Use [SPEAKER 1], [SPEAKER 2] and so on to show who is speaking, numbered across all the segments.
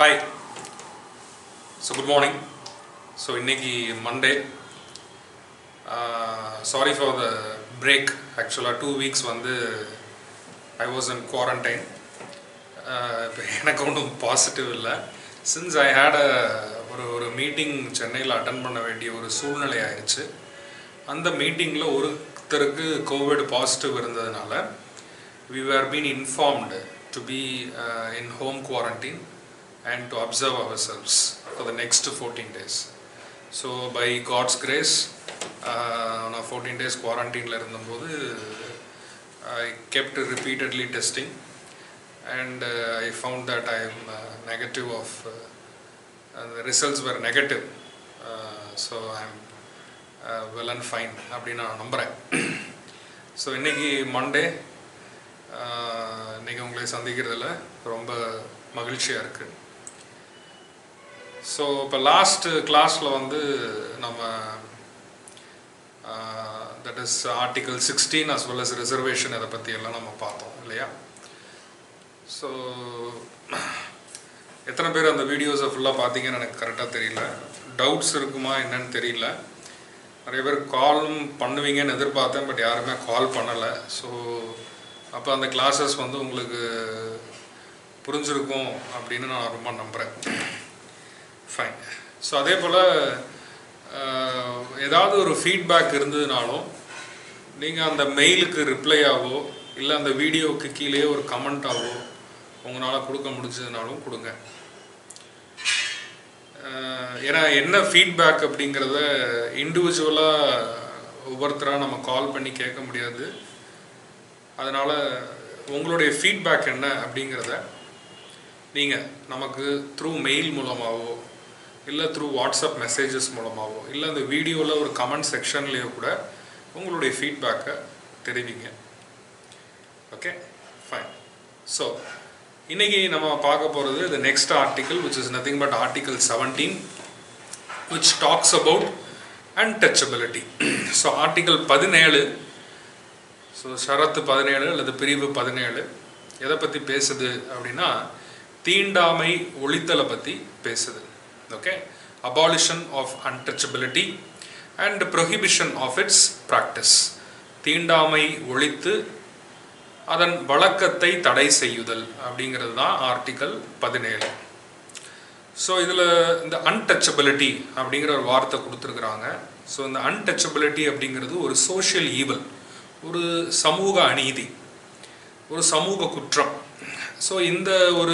[SPEAKER 1] Hi so good morning so இன்னைக்கு Monday sorry for the break ஆக்சுவலாக two weeks வந்து I was in quarantine இப்போ எனக்கு ஒன்றும் பாசிட்டிவ் இல்லை சின்ஸ் ஐ ஹேட் அ ஒரு ஒரு மீட்டிங் சென்னையில் அட்டன் பண்ண வேண்டிய ஒரு சூழ்நிலை ஆயிடுச்சு அந்த மீட்டிங்கில் ஒருத்தருக்கு கோவிட் பாசிட்டிவ் இருந்ததுனால we were being informed to be uh, in home quarantine and to observe ourselves for the next 14 days. So by God's grace, uh, நான் ஃபோர்டீன் டேஸ் குவாரண்டைனில் இருந்தபோது I kept repeatedly testing and uh, I found that I am uh, negative of uh, uh, the results were negative. Uh, so I am uh, well and fine அப்படின்னு நான் நம்புகிறேன் so இன்னைக்கு Monday இன்றைக்கி உங்களை சந்திக்கிறதுல ரொம்ப மகிழ்ச்சியாக இருக்குது ஸோ இப்போ லாஸ்ட் கிளாஸில் வந்து நம்ம that is article sixteen as well as reservation இதை பற்றி எல்லாம் நம்ம பார்த்தோம் இல்லையா ஸோ எத்தனை பேர் அந்த வீடியோஸை ஃபுல்லாக பார்த்தீங்கன்னு எனக்கு கரெக்டாக தெரியல டவுட்ஸ் இருக்குமா என்னன்னு தெரியல நிறைய பேர் காலும் பண்ணுவீங்கன்னு எதிர்பார்த்தேன் பட் யாருமே கால் பண்ணலை ஸோ அப்போ அந்த கிளாஸஸ் வந்து உங்களுக்கு புரிஞ்சிருக்கும் அப்படின்னு நான் ரொம்ப நம்புகிறேன் ஃபைன் ஸோ அதே போல் ஏதாவது ஒரு ஃபீட்பேக் இருந்ததுனாலும் நீங்கள் அந்த மெயிலுக்கு ரிப்ளையாவோ இல்லை அந்த வீடியோவுக்கு கீழே ஒரு கமெண்ட்டாவோ உங்களால் கொடுக்க முடிஞ்சதுனாலும் கொடுங்க ஏன்னா என்ன ஃபீட்பேக் அப்படிங்கிறத இண்டிவிஜுவலாக ஒவ்வொருத்தராக நம்ம கால் பண்ணி கேட்க முடியாது அதனால் உங்களுடைய ஃபீட்பேக் என்ன அப்படிங்கிறத நீங்கள் நமக்கு த்ரூ மெயில் மூலமாகவோ இல்லை த்ரூ வாட்ஸ்அப் மெசேஜஸ் மூலமாகவோ இல்லை அந்த வீடியோவில் ஒரு கமெண்ட் செக்ஷன்லேயோ கூட உங்களுடைய ஃபீட்பேக்கை தெரிவிங்க ஓகே ஃபைன் ஸோ இன்றைக்கி நம்ம பார்க்க போகிறது the next article which is nothing but article seventeen which talks about untouchability so article பதினேழு ஸோ ஷரத்து பதினேழு அல்லது பிரிவு பதினேழு எதை பற்றி பேசுது அப்படின்னா தீண்டாமை ஒழித்தலை பற்றி பேசுது okay abolition of untouchability and prohibition of its practice தீண்டாமை ஒழித்து அதன் வழக்கத்தை தடை செய்யுதல் அப்படிங்கிறது தான் ஆர்டிக்கல் பதினேழு ஸோ இதில் இந்த அன்டச்சபிலிட்டி அப்படிங்கிற ஒரு வார்த்தை கொடுத்துருக்குறாங்க ஸோ இந்த அன்டச்சபிலிட்டி அப்படிங்கிறது ஒரு சோஷியல் ஈவல் ஒரு சமூக அநீதி ஒரு சமூக குற்றம் ஸோ இந்த ஒரு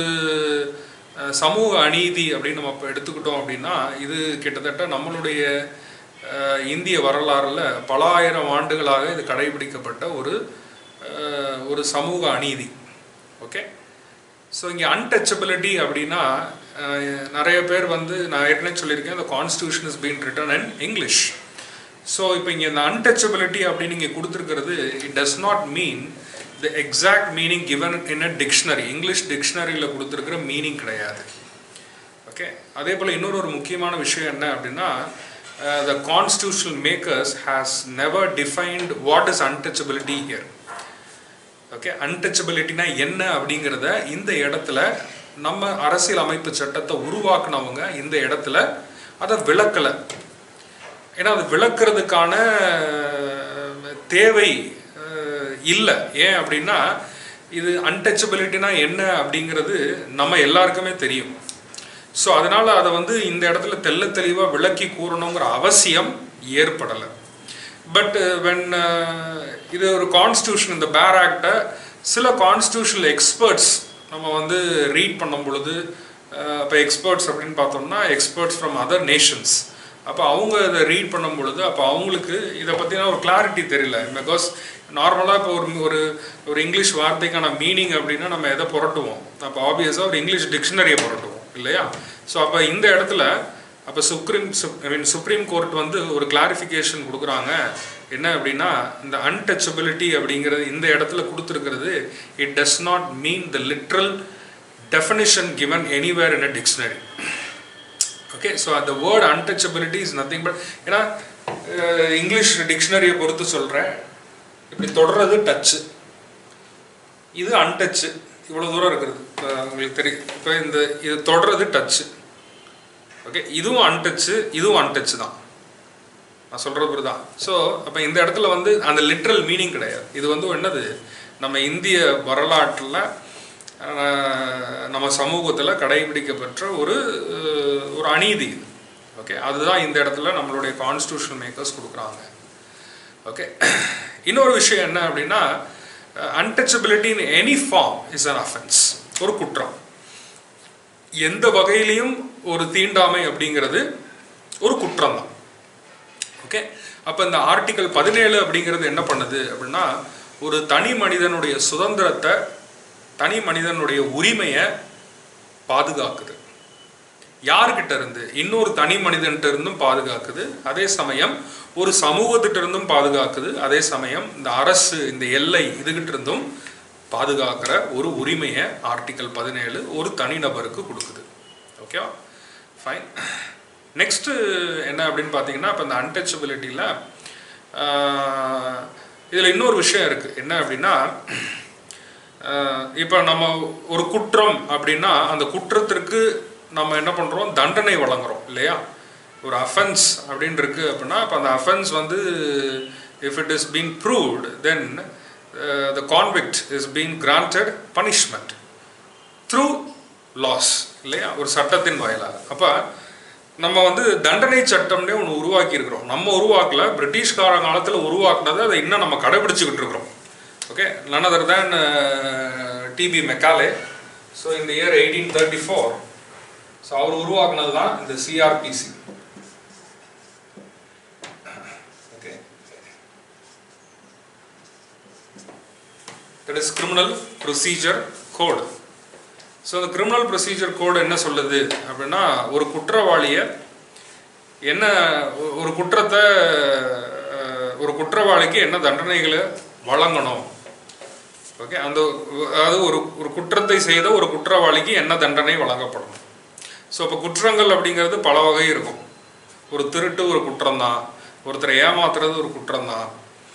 [SPEAKER 1] சமூக அநீதி அப்படின்னு நம்ம இப்போ எடுத்துக்கிட்டோம் அப்படின்னா இது கிட்டத்தட்ட நம்மளுடைய இந்திய வரலாறில் பல ஆயிரம் ஆண்டுகளாக இது கடைபிடிக்கப்பட்ட ஒரு ஒரு சமூக அநீதி ஓகே ஸோ இங்கே அன்டச்சபிலிட்டி அப்படின்னா நிறைய பேர் வந்து நான் ஏற்கனவே சொல்லியிருக்கேன் இந்த constitution is been written in English so இப்போ இங்கே இந்த அன்டச்சபிலிட்டி அப்படின்னு இங்கே கொடுத்துருக்கிறது it does not mean the exact meaning given in a dictionary English டிக்ஷனரியில் கொடுத்துருக்கிற மீனிங் கிடையாது ஓகே அதே போல் இன்னொரு ஒரு முக்கியமான விஷயம் என்ன அப்படின்னா the constitutional makers has never defined what is untouchability here okay அன்டச்சபிலிட்டினா என்ன அப்படிங்கிறத இந்த இடத்துல நம்ம அரசியல் அமைப்பு சட்டத்தை உருவாக்குனவங்க இந்த இடத்துல அதை விளக்கலை ஏன்னா அது விளக்குறதுக்கான தேவை இல்லை ஏன் அப்படின்னா இது அன்டச்சபிலிட்டினா என்ன அப்படிங்கிறது நம்ம எல்லாருக்குமே தெரியும் ஸோ அதனால் அதை வந்து இந்த இடத்துல தெல்ல தெளிவாக விளக்கி கூறணுங்கிற அவசியம் ஏற்படலை பட் வென் இது ஒரு கான்ஸ்டியூஷன் இந்த பேர் ஆக்டை சில கான்ஸ்டியூஷனல் எக்ஸ்பர்ட்ஸ் நம்ம வந்து ரீட் பண்ணும் பொழுது இப்போ எக்ஸ்பர்ட்ஸ் அப்படின்னு பார்த்தோம்னா எக்ஸ்பர்ட்ஸ் ஃப்ரம் அதர் நேஷன்ஸ் அப்போ அவங்க இதை ரீட் பண்ணும் பொழுது அப்போ அவங்களுக்கு இதை பற்றின ஒரு கிளாரிட்டி தெரியல பிகாஸ் நார்மலாக இப்போ ஒரு ஒரு ஒரு இங்கிலீஷ் வார்த்தைக்கான மீனிங் அப்படின்னா நம்ம எதை புரட்டுவோம் அப்போ ஆப்வியஸாக ஒரு இங்கிலீஷ் டிக்ஷனரியை புரட்டுவோம் இல்லையா ஸோ அப்போ இந்த இடத்துல அப்போ supreme I mean supreme court வந்து ஒரு கிளாரிஃபிகேஷன் கொடுக்குறாங்க என்ன அப்படின்னா இந்த அன்டச்சபிலிட்டி அப்படிங்கிறது இந்த இடத்துல கொடுத்துருக்கிறது it does not mean the literal definition given anywhere in a dictionary okay so அந்த word untouchability is nothing but ஏன்னா இங்கிலீஷ் டிக்ஷனரியை பொறுத்து சொல்கிறேன் இப்படி தொடர்றது டச்சு இது அன்டச்சு இவ்வளோ தூரம் இருக்கிறது இப்போ உங்களுக்கு தெரியும் இப்போ இந்த இது தொடர்றது டச்சு ஓகே இதுவும் அன்டச்சு இதுவும் அன்டச்சு தான் நான் சொல்கிறது புரியுதான் ஸோ அப்போ இந்த இடத்துல வந்து அந்த லிட்ரல் மீனிங் கிடையாது இது வந்து என்னது நம்ம இந்திய வரலாற்றில் அஹ், நம்ம சமூகத்தில் கடைபிடிக்கப்பட்ட ஒரு அஹ், ஒரு அநீதி இது ஓகே அதுதான் இந்த இடத்துல நம்மளுடைய கான்ஸ்டியூஷன் மேக்கர்ஸ் கொடுக்குறாங்க ஓகே இன்னொரு விஷயம் என்ன அப்படின்னா untouchability in any form is an offence ஒரு குற்றம் எந்த வகையிலையும் ஒரு தீண்டாமை அப்படிங்கிறது ஒரு குற்றம் தான் ஓகே அப்போ இந்த ஆர்டிகல் பதினேழு அப்படிங்கிறது என்ன பண்ணுது அப்படின்னா ஒரு தனி மனிதனுடைய சுதந்திரத்தை தனி மனிதனுடைய உரிமையை பாதுகாக்குது யார்கிட்ட இருந்து இன்னொரு தனி மனிதன்கிட்ட இருந்தும் பாதுகாக்குது அதே சமயம் ஒரு சமூகத்திட்ட இருந்தும் பாதுகாக்குது அதே சமயம் இந்த அரசு இந்த எல்லை இதுகிட்ட இருந்தும் பாதுகாக்கிற ஒரு உரிமையை ஆர்டிகல் பதினேழு ஒரு தனிநபருக்கு கொடுக்குது ஓகேவா ஃபைன் நெக்ஸ்ட்டு என்ன அப்படின்னு பார்த்தீங்கன்னா இப்போ இந்த அன்டச்சபிலிட்டியில் இதில் இன்னொரு விஷயம் இருக்குது என்ன அப்படின்னா இப்போ நம்ம ஒரு குற்றம் அப்படின்னா அந்த குற்றத்திற்கு நம்ம என்ன பண்ணுறோம் தண்டனை வழங்குறோம் இல்லையா ஒரு அஃபென்ஸ் அப்படின்னு இருக்கு அப்படின்னா இப்போ அந்த அஃபென்ஸ் வந்து if it is been proved then the convict is been granted punishment through laws இல்லையா ஒரு சட்டத்தின் வாயிலாக அப்போ நம்ம வந்து தண்டனை சட்டம்னே ஒன்று உருவாக்கி இருக்கிறோம் நம்ம உருவாக்கல பிரிட்டிஷ்கார காலத்தில் உருவாக்குனதை அதை இன்னும் நம்ம கடைபிடிச்சிக்கிட்டு இருக்கிறோம் okay none other than TB Macaulay so இந்த year eighteen thirty four so அவர் உருவாக்குனது தான் இந்த CrPC okay that is criminal procedure code so அந்த கிரிமினல் ப்ரொசீஜர் கோடு என்ன சொல்லுது அப்படின்னா ஒரு குற்றவாளியை என்ன ஒ- ஒரு குற்றத்தை அஹ், ஒரு குற்றவாளிக்கு என்ன தண்டனைகளை வழங்கணும் ஓகே அந்த அதாவது ஒரு ஒரு குற்றத்தை செய்த ஒரு குற்றவாளிக்கு என்ன தண்டனை வழங்கப்படணும் ஸோ இப்போ குற்றங்கள் அப்படிங்கிறது பல வகை இருக்கும் ஒரு திருட்டு ஒரு குற்றம் தான் ஒருத்தரை ஏமாத்துறது ஒரு குற்றம் தான்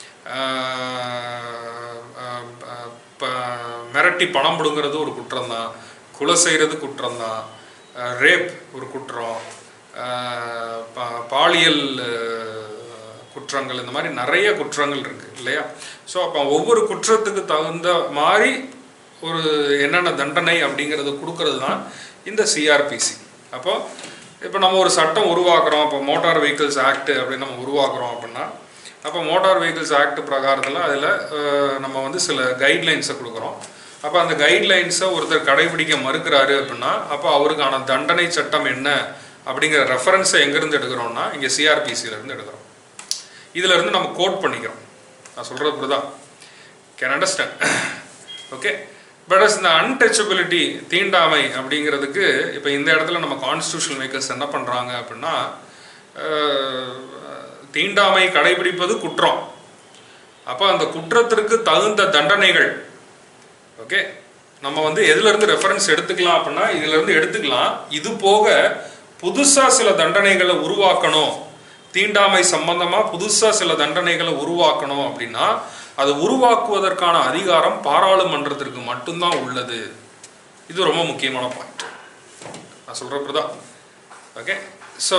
[SPEAKER 1] மிரட்டி பணம் பிடுங்கிறது ஒரு குற்றம் தான் கொலை செய்கிறது குற்றம் தான் ரேப் ஒரு குற்றம் ஆஹ் பா- பாலியல் ஆஹ், குற்றங்கள் இந்த மாதிரி நிறைய குற்றங்கள் இருக்கு இல்லையா ஸோ அப்போ ஒவ்வொரு குற்றத்துக்கு தகுந்த மாதிரி ஒரு என்னென்ன தண்டனை அப்படிங்கிறத கொடுக்கறது தான் இந்த சிஆர்பிசி அப்போ இப்போ நம்ம ஒரு சட்டம் உருவாக்குறோம் இப்போ மோட்டார் வெஹிக்கிள்ஸ் ஆக்ட் அப்படின்னு நம்ம உருவாக்குறோம் அப்படின்னா அப்போ மோட்டார் வெஹிக்கிள்ஸ் ஆக்ட் பிரகாரத்தில் அதில் நம்ம வந்து சில கைட்லைன்ஸை கொடுக்குறோம் அப்போ அந்த கைட்லைன்ஸை ஒருத்தர் கடைபிடிக்க மறுக்கிறாரு அப்படின்னா அப்போ அவருக்கான தண்டனை சட்டம் என்ன அப்படிங்கிற ரெஃபரன்ஸை எங்கேருந்து எடுக்கிறோம்னா இங்கே சிஆர்பிசியிலேருந்து எடுக்கிறோம் இதுல இருந்து நம்ம கோட் பண்ணிக்கிறோம் நான் சொல்கிறது புரியுதா கேன் அண்டர்ஸ்டாண்ட் ஓகே பட் இந்த அன்டச்சபிலிட்டி தீண்டாமை அப்படிங்கிறதுக்கு இப்போ இந்த இடத்துல நம்ம கான்ஸ்டியூஷன் மேக்கர்ஸ் என்ன பண்ணுறாங்க அப்படின்னா அஹ், தீண்டாமை கடைபிடிப்பது குற்றம் அப்போ அந்த குற்றத்திற்கு தகுந்த தண்டனைகள் ஓகே நம்ம வந்து எதுல இருந்து ரெஃபரன்ஸ் எடுத்துக்கலாம் அப்படின்னா இதுல இருந்து எடுத்துக்கலாம் இது போக புதுசா சில தண்டனைகளை உருவாக்கணும் தீண்டாமை சம்பந்தமா புதுசா சில தண்டனைகளை உருவாக்கணும் அப்படின்னா அதை உருவாக்குவதற்கான அதிகாரம் பாராளுமன்றத்திற்கு மட்டும்தான் உள்ளது இது ரொம்ப முக்கியமான பாயிண்ட் நான் சொல்றப்பதான் okay so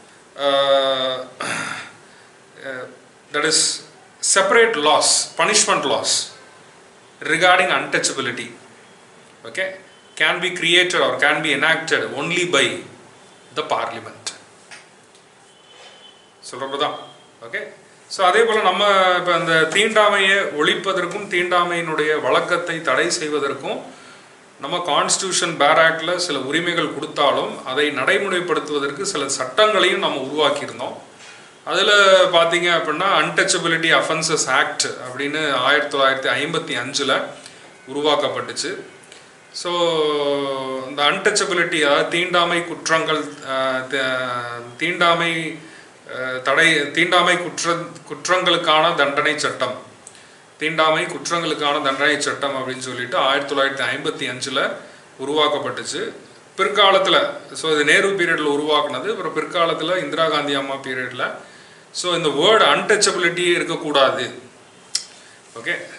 [SPEAKER 1] that is separate laws punishment laws regarding untouchability okay can be created or can be enacted only by the parliament சொல்கிறப்பதான் ஓகே ஸோ அதே போல் நம்ம இப்போ இந்த தீண்டாமையை ஒழிப்பதற்கும் தீண்டாமையினுடைய வழக்கத்தை தடை செய்வதற்கும் நம்ம கான்ஸ்டியூஷன் பேராக்டில் சில உரிமைகள் கொடுத்தாலும் அதை நடைமுறைப்படுத்துவதற்கு சில சட்டங்களையும் நம்ம உருவாக்கியிருந்தோம் அதில் பார்த்தீங்க அப்படின்னா அன்டச்சபிலிட்டி அஃபென்சஸ் ஆக்ட் அப்படின்னு ஆயிரத்தி தொள்ளாயிரத்தி ஐம்பத்தி அஞ்சில் உருவாக்கப்பட்டுச்சு ஸோ இந்த அன்டச்சபிலிட்டி அதாவது தீண்டாமை குற்றங்கள் அஹ், த- தீண்டாமை அஹ், தடை தீண்டாமை குற்ற குற்றங்களுக்கான தண்டனை சட்டம் தீண்டாமை குற்றங்களுக்கான தண்டனை சட்டம் அப்படின்னு சொல்லிட்டு ஆயிரத்தி தொள்ளாயிரத்தி ஐம்பத்தி அஞ்சில் உருவாக்கப்பட்டுச்சு பிற்காலத்தில் ஸோ இது நேரு பீரியடில் உருவாக்குனது அப்புறம் பிற்காலத்தில் இந்திரா காந்தி அம்மா பீரியடில் ஸோ இந்த வேர்டு அன்டச்சபிலிட்டி இருக்கக்கூடாது ஓகே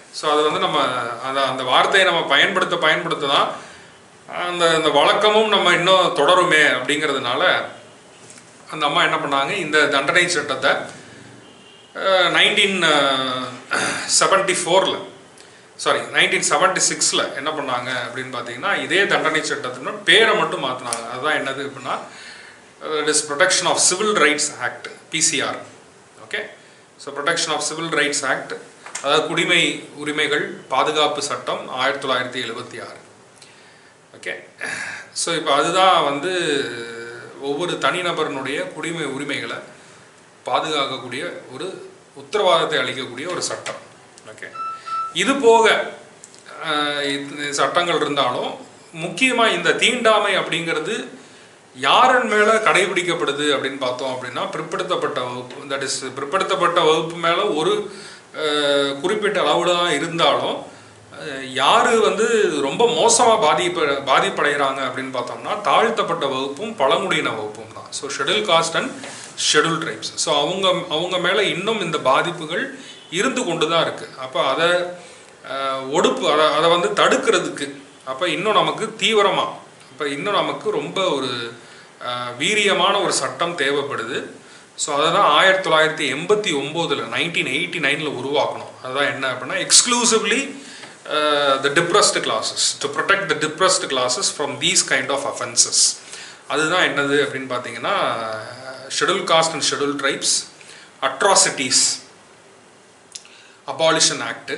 [SPEAKER 1] ஸோ அது வந்து நம்ம அந்த அந்த வார்த்தையை நம்ம பயன்படுத்த பயன்படுத்த தான் அந்த அந்த வழக்கமும் நம்ம இன்னும் தொடருமே அப்படிங்கிறதுனால அந்த அம்மா என்ன பண்ணாங்க இந்த தண்டனை சட்டத்தை நைன்டீன் செவன்டி ஃபோரில் சாரி நைன்டீன் செவன்டி சிக்ஸில் என்ன பண்ணாங்க அப்படின்னு பார்த்தீங்கன்னா இதே தண்டனை சட்டத்தினோட பேரை மட்டும் மாற்றினாங்க அதுதான் என்னது அப்படின்னா it is protection of civil rights act PCR okay so protection of civil rights act அதாவது குடிமை உரிமைகள் பாதுகாப்பு சட்டம் ஆயிரத்தி தொள்ளாயிரத்தி எழுபத்தி ஆறு ஓகே ஸோ இப்போ அதுதான் வந்து ஒவ்வொரு தனிநபரினுடைய குடிமை உரிமைகளை பாதுகாக்கக்கூடிய ஒரு உத்தரவாதத்தை அளிக்கக்கூடிய ஒரு சட்டம் ஓகே இது போக அஹ், இது சட்டங்கள் இருந்தாலும் முக்கியமாக இந்த தீண்டாமை அப்படிங்கிறது யாரன் மேலே கடைபிடிக்கப்படுது அப்படின்னு பார்த்தோம் அப்படின்னா பிற்படுத்தப்பட்ட வகுப்பு தட் இஸ் பிற்படுத்தப்பட்ட வகுப்பு மேலே ஒரு அஹ், குறிப்பிட்ட அளவில் தான் இருந்தாலும் அஹ், யாரு வந்து ரொம்ப மோசமாக பாதிப்ப பாதிப்படைகிறாங்க அப்படின்னு பார்த்தோம்னா தாழ்த்தப்பட்ட வகுப்பும் பழங்குடியின வகுப்பும் தான் so schedule caste and schedule tribes so அவங்க அவங்க மேலே இன்னும் இந்த பாதிப்புகள் இருந்து கொண்டு தான் இருக்குது அப்போ அதை அஹ், ஒடுப்பு அதை அதை வந்து தடுக்கிறதுக்கு அப்போ இன்னும் நமக்கு தீவிரமாக அப்போ இன்னும் நமக்கு ரொம்ப ஒரு அஹ், வீரியமான ஒரு சட்டம் தேவைப்படுது ஸோ அதை தான் ஆயிரத்தி தொள்ளாயிரத்தி எண்பத்தி ஒம்போதில் நைன்டீன் எயிட்டி நைனில் உருவாக்கணும் அதுதான் என்ன அப்படின்னா exclusively the depressed classes to protect the depressed classes from these kind of offences அதுதான் என்னது அப்படின்னு பார்த்தீங்கன்னா schedule caste and schedule tribes atrocities abolition act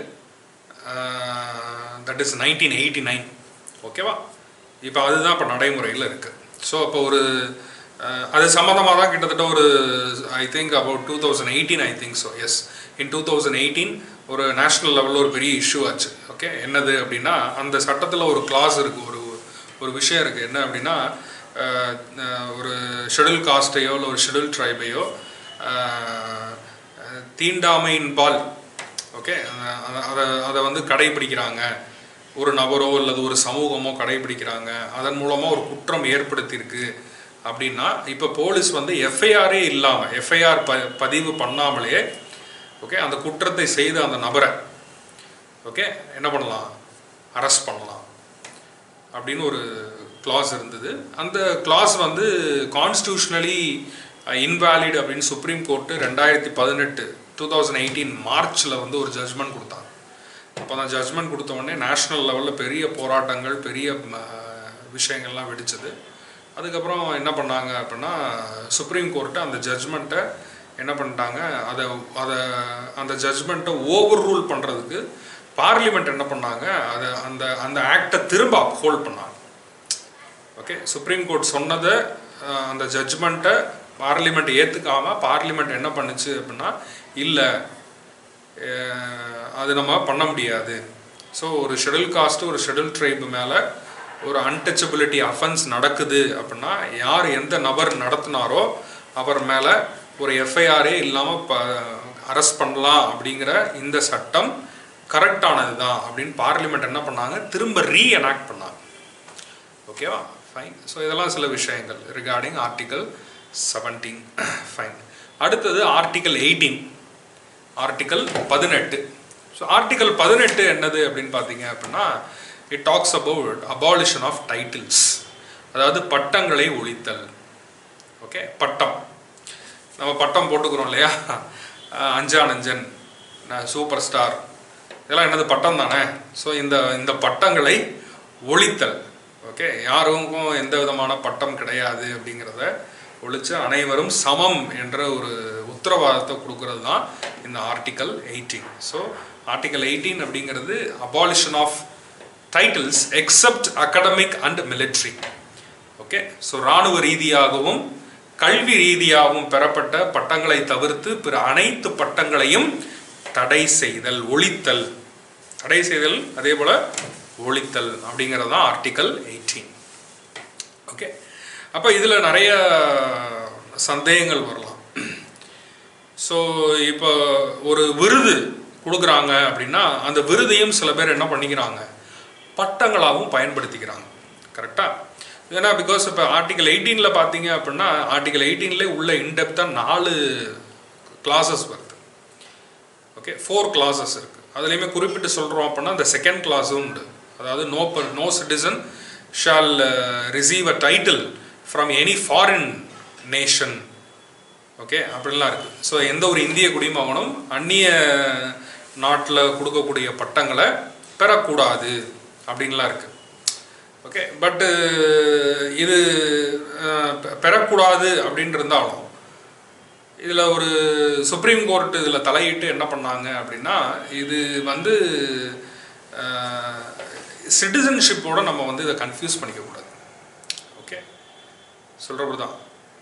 [SPEAKER 1] that is nineteen eighty nine ஓகேவா இப்போ அதுதான் இப்போ நடைமுறையில் இருக்குது ஸோ இப்போ ஒரு அஹ், அது சம்மந்தமாக தான் கிட்டத்தட்ட ஒரு I think about two thousand eighteen I think so yes in two thousand eighteen ஒரு நேஷ்னல் லெவலில் ஒரு பெரிய இஷ்யூ ஆச்சு ஓகே என்னது அப்படின்னா அந்த சட்டத்தில் ஒரு கிளாஸ் இருக்குது ஒரு ஒரு விஷயம் இருக்குது என்ன அப்படின்னா அஹ், அஹ், ஒரு ஷெடியூல் காஸ்ட்டையோ இல்லை ஒரு ஷெடியூல் ட்ரைபையோ தீண்டாமையின் பால் ஓகே அதை அதை வந்து கடைபிடிக்கிறாங்க ஒரு நபரோ அல்லது ஒரு சமூகமோ கடைபிடிக்கிறாங்க அதன் மூலமாக ஒரு குற்றம் ஏற்படுத்தியிருக்கு அப்படின்னா இப்போ போலீஸ் வந்து எஃப்ஐஆரே இல்லாமல் எஃப்ஐஆர் ப பதிவு பண்ணாமலே ஓகே அந்த குற்றத்தை செய்த அந்த நபரை ஓகே என்ன பண்ணலாம் அரெஸ்ட் பண்ணலாம் அப்படின்னு ஒரு கிளாஸ் இருந்தது அந்த கிளாஸ் வந்து கான்ஸ்டியூஷனலி இன்வாலிட் அப்படின்னு சுப்ரீம் கோர்ட்டு ரெண்டாயிரத்தி பதினெட்டு டூ தௌசண்ட் எயிட்டீன் மார்ச்சில் வந்து ஒரு ஜட்ஜ்மெண்ட் கொடுத்தாங்க அப்போ தான் ஜட்ஜ்மெண்ட் கொடுத்த உடனே நேஷ்னல் லெவலில் பெரிய போராட்டங்கள் பெரிய ம, விஷயங்கள்லாம் வெடிச்சது அதுக்கப்புறம் என்ன பண்ணாங்க அப்படின்னா சுப்ரீம் கோர்ட்டு அந்த ஜட்ஜ்மெண்ட்டை என்ன பண்ணிட்டாங்க அதை அதை அந்த ஜட்ஜ்மெண்ட்டை ஓவர் ரூல் பண்ணுறதுக்கு பார்லிமெண்ட் என்ன பண்ணாங்க அதை அந்த அந்த ஆக்டை திரும்ப அப்ஹோல்ட் பண்ணாங்க ஓகே சுப்ரீம் கோர்ட் சொன்னதை அஹ், அந்த ஜட்ஜ்மெண்ட்டை பார்லிமெண்ட் ஏற்றுக்காம பார்லிமெண்ட் என்ன பண்ணுச்சு அப்படின்னா இல்லை அது நம்ம பண்ண முடியாது ஸோ ஒரு ஷெடியூல் காஸ்ட் ஒரு ஷெடியூல் ட்ரைப் மேலே ஒரு அன்டச்சபிலிட்டி அஃபென்ஸ் நடக்குது அப்படின்னா யார் எந்த நபர் நடத்தினாரோ அவர் மேலே ஒரு எஃப்ஐஆரே இல்லாமல் ப அரெஸ்ட் பண்ணலாம் அப்படிங்கிற இந்த சட்டம் கரெக்டானது தான் அப்படின்னு பார்லிமெண்ட் என்ன பண்ணாங்க திரும்ப ரீஎனாக்ட் பண்ணாங்க ஓகேவா ஃபைன் ஸோ இதெல்லாம் சில விஷயங்கள் ரிகார்டிங் ஆர்டிகல் செவன்டீன் ஃபைன் அடுத்தது ஆர்டிகல் எயிட்டீன் ஆர்டிகல் பதினெட்டு ஸோ ஆர்டிகல் பதினெட்டு என்னது அப்படின்னு பார்த்தீங்க அப்படின்னா it talks about abolition of titles அதாவது பட்டங்களை ஒழித்தல் ஓகே பட்டம் நம்ம பட்டம் போட்டுக்கிறோம் இல்லையா அஹ் அஞ்சானஞ்சன் சூப்பர் ஸ்டார் இதெல்லாம் என்னது பட்டம் தானே ஸோ இந்த இந்த பட்டங்களை ஒழித்தல் ஓகே யாருக்கும் எந்த விதமான பட்டம் கிடையாது அப்படிங்கிறத ஒழிச்சு அனைவரும் சமம் என்ற ஒரு உத்தரவாதத்தை கொடுக்கறது தான் இந்த article eighteen so article eighteen அப்படிங்கிறது abolition of titles except academic and military okay so இராணுவ ரீதியாகவும் கல்வி ரீதியாகவும் பெறப்பட்ட பட்டங்களை தவிர்த்து பிற அனைத்து பட்டங்களையும் தடை செய்தல் ஒழித்தல் தடை செய்தல் அதே போல ஒழித்தல் அப்படிங்கிறது தான் ஆர்டிக்கல் எயிட்டீன் ஓகே அப்போ இதில் நிறைய சந்தேகங்கள் வரலாம் ஸோ இப்போ ஒரு விருது கொடுக்குறாங்க அப்படின்னா அந்த விருதையும் சில பேர் என்ன பண்ணிக்கிறாங்க பட்டங்களாகவும் பயன்படுத்திக்கிறாங்க கரெக்டாக ஏன்னா பிகாஸ் இப்போ ஆர்டிகல் எயிட்டீனில் பார்த்தீங்க அப்படின்னா ஆர்டிகல் எயிட்டீன்லேயே உள்ள இன்டெப்த்தாக நாலு கிளாஸஸ் வருது ஓகே ஃபோர் கிளாஸஸ் இருக்குது அதுலேயுமே குறிப்பிட்டு சொல்கிறோம் அப்படின்னா இந்த செகண்ட் கிளாஸும் உண்டு அதாவது no no citizen shall receive a title from any foreign nation okay அப்படிலாம் இருக்குது ஸோ எந்த ஒரு இந்திய குடிமகனும் அந்நிய நாட்டில் கொடுக்கக்கூடிய பட்டங்களை பெறக்கூடாது அப்படின்லாம் இருக்குது ஓகே பட்டு இது அஹ், பெ- பெறக்கூடாது அப்படின்னு இருந்தாலும் இதில் ஒரு சுப்ரீம் கோர்ட் இதில் தலையிட்டு என்ன பண்ணாங்க அப்படின்னா இது வந்து சிட்டிசன்ஷிப்போட நம்ம வந்து இதை கன்ஃபியூஸ் பண்ணிக்கக்கூடாது ஓகே சொல்கிறப்படி தான்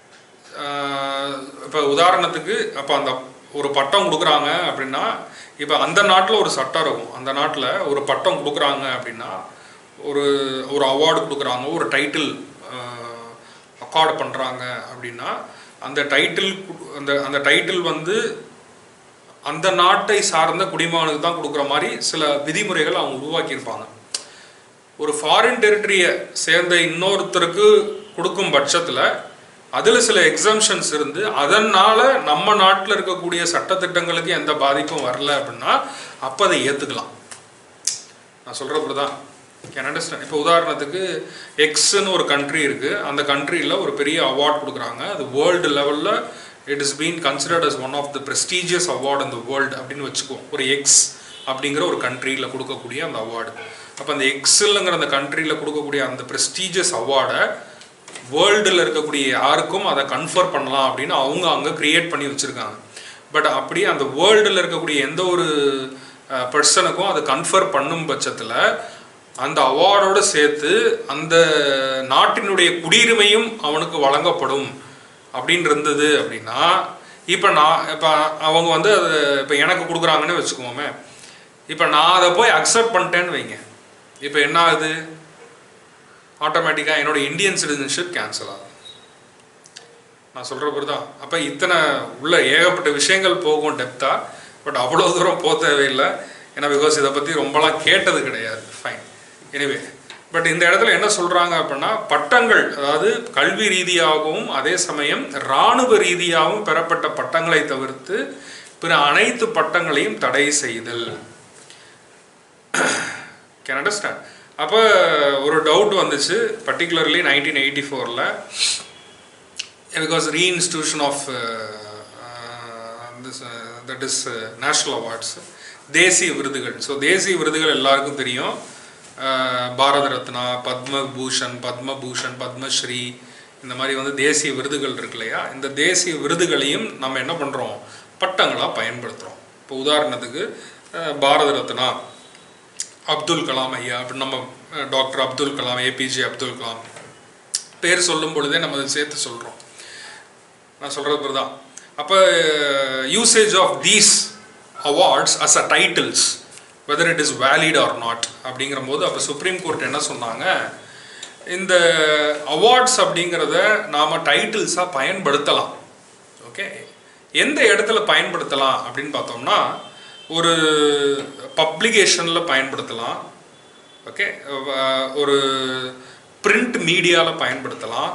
[SPEAKER 1] இப்போ உதாரணத்துக்கு அப்போ அந்த ஒரு பட்டம் கொடுக்குறாங்க அப்படின்னா இப்போ அந்த நாட்டில் ஒரு சட்டம் இருக்கும் அந்த நாட்டில் ஒரு பட்டம் கொடுக்குறாங்க அப்படின்னா ஒரு ஒரு அவார்டு கொடுக்குறாங்க ஒரு டைட்டில் அக்கார்டு பண்ணுறாங்க அப்படின்னா அந்த டைட்டில் அந்த அந்த டைட்டில் வந்து அந்த நாட்டை சார்ந்த குடிமகனுக்கு தான் கொடுக்குற மாதிரி சில விதிமுறைகள் அவங்க உருவாக்கியிருப்பாங்க ஒரு ஃபாரின் டெரிட்டரியை சேர்ந்த இன்னொருத்தருக்கு கொடுக்கும் பட்சத்தில் அதில் சில எக்ஸம்ஷன்ஸ் இருந்து அதனால் நம்ம நாட்டில் இருக்கக்கூடிய சட்டத்திட்டங்களுக்கு எந்த பாதிப்பும் வரல அப்படின்னா அப்போ அதை ஏற்றுக்கலாம் நான் சொல்கிறப்படி தான் கேன் அண்டர்ஸ்டாண்ட் இப்போ உதாரணத்துக்கு எக்ஸ்ன்னு ஒரு கண்ட்ரி இருக்குது அந்த கண்ட்ரியில் ஒரு பெரிய அவார்ட் கொடுக்குறாங்க அது வேர்ல்டு லெவலில் it is been considered as one of the prestigious award in the world அப்படின்னு வச்சுக்குவோம் ஒரு எக்ஸ் அப்படிங்கிற ஒரு கண்ட்ரியில் கொடுக்கக்கூடிய அந்த அவார்டு அப்போ அந்த எக்ஸலுங்கிற அந்த கண்ட்ரியில் கொடுக்கக்கூடிய அந்த ப்ரெஸ்டீஜியஸ் அவார்டை வேர்ல்டில் இருக்கக்கூடிய யாருக்கும் அதை கன்ஃபர் பண்ணலாம் அப்படின்னு அவங்க அங்கே கிரியேட் பண்ணி வச்சுருக்காங்க பட் அப்படியே அந்த வேர்ல்டில் இருக்கக்கூடிய எந்த ஒரு பர்சனுக்கும் அதை கன்ஃபர் பண்ணும் பட்சத்தில் அந்த அவார்டோடு சேர்த்து அந்த நாட்டினுடைய குடியுரிமையும் அவனுக்கு வழங்கப்படும் அப்படின்னு இருந்தது அப்படின்னா இப்போ நான் இப்போ அவங்க வந்து அது இப்போ எனக்கு கொடுக்குறாங்கன்னு வச்சுக்குவோமே இப்போ நான் அதை போய் அக்செப்ட் பண்ணிட்டேன்னு வைங்க இப்போ என்ன ஆகுது ஆட்டோமேட்டிக்காக என்னோட இந்தியன் சிட்டிசன்ஷிப் கேன்சல் ஆகும் நான் சொல்கிற தான் அப்போ இத்தனை உள்ள ஏகப்பட்ட விஷயங்கள் போகும் டெப்த்தாக பட் அவ்வளோ தூரம் போக தேவையில்லை ஏன்னா பிகாஸ் இதை பற்றி ரொம்பலாம் கேட்டது கிடையாது ஃபைன் எனிவே பட் இந்த இடத்துல என்ன சொல்கிறாங்க அப்படின்னா பட்டங்கள் அதாவது கல்வி ரீதியாகவும் அதே சமயம் இராணுவ ரீதியாகவும் பெறப்பட்ட பட்டங்களை தவிர்த்து பிற அனைத்து பட்டங்களையும் தடை செய்தல் கேன் அண்டர்ஸ்டாண்ட் அப்போ ஒரு டவுட் வந்துச்சு பர்டிகுலர்லி நைன்டீன் எயிட்டி ஃபோரில் because reinstitution of this that is national awards தேசிய விருதுகள் ஸோ தேசிய விருதுகள் எல்லாருக்கும் தெரியும் அஹ், பாரத ரத்னா பத்ம பூஷன் பத்மபூஷன் பத்மஸ்ரீ இந்த மாதிரி வந்து தேசிய விருதுகள் இருக்கு இல்லையா இந்த தேசிய விருதுகளையும் நம்ம என்ன பண்ணுறோம் பட்டங்களாக பயன்படுத்துகிறோம் இப்போ உதாரணத்துக்கு அஹ், பாரத ரத்னா அப்துல் கலாம் ஐயா அப்படி நம்ம அஹ், டாக்டர் அப்துல் கலாம் ஏபிஜே அப்துல் கலாம் பேர் சொல்லும் பொழுதே நம்ம அதை சேர்த்து சொல்கிறோம் நான் சொல்கிறது தான் அப்போ usage of these awards as a titles whether it is valid or not அப்படிங்கிற போது அப்போ சுப்ரீம் கோர்ட் என்ன சொன்னாங்க இந்த அவார்ட்ஸ் அப்படிங்கிறத நாம் டைட்டில்ஸாக பயன்படுத்தலாம் ஓகே எந்த இடத்துல பயன்படுத்தலாம் அப்படின்னு பார்த்தோம்னா ஒரு பப்ளிகேஷனில் பயன்படுத்தலாம் ஓகே ஒரு பிரிண்ட் மீடியாவில் பயன்படுத்தலாம்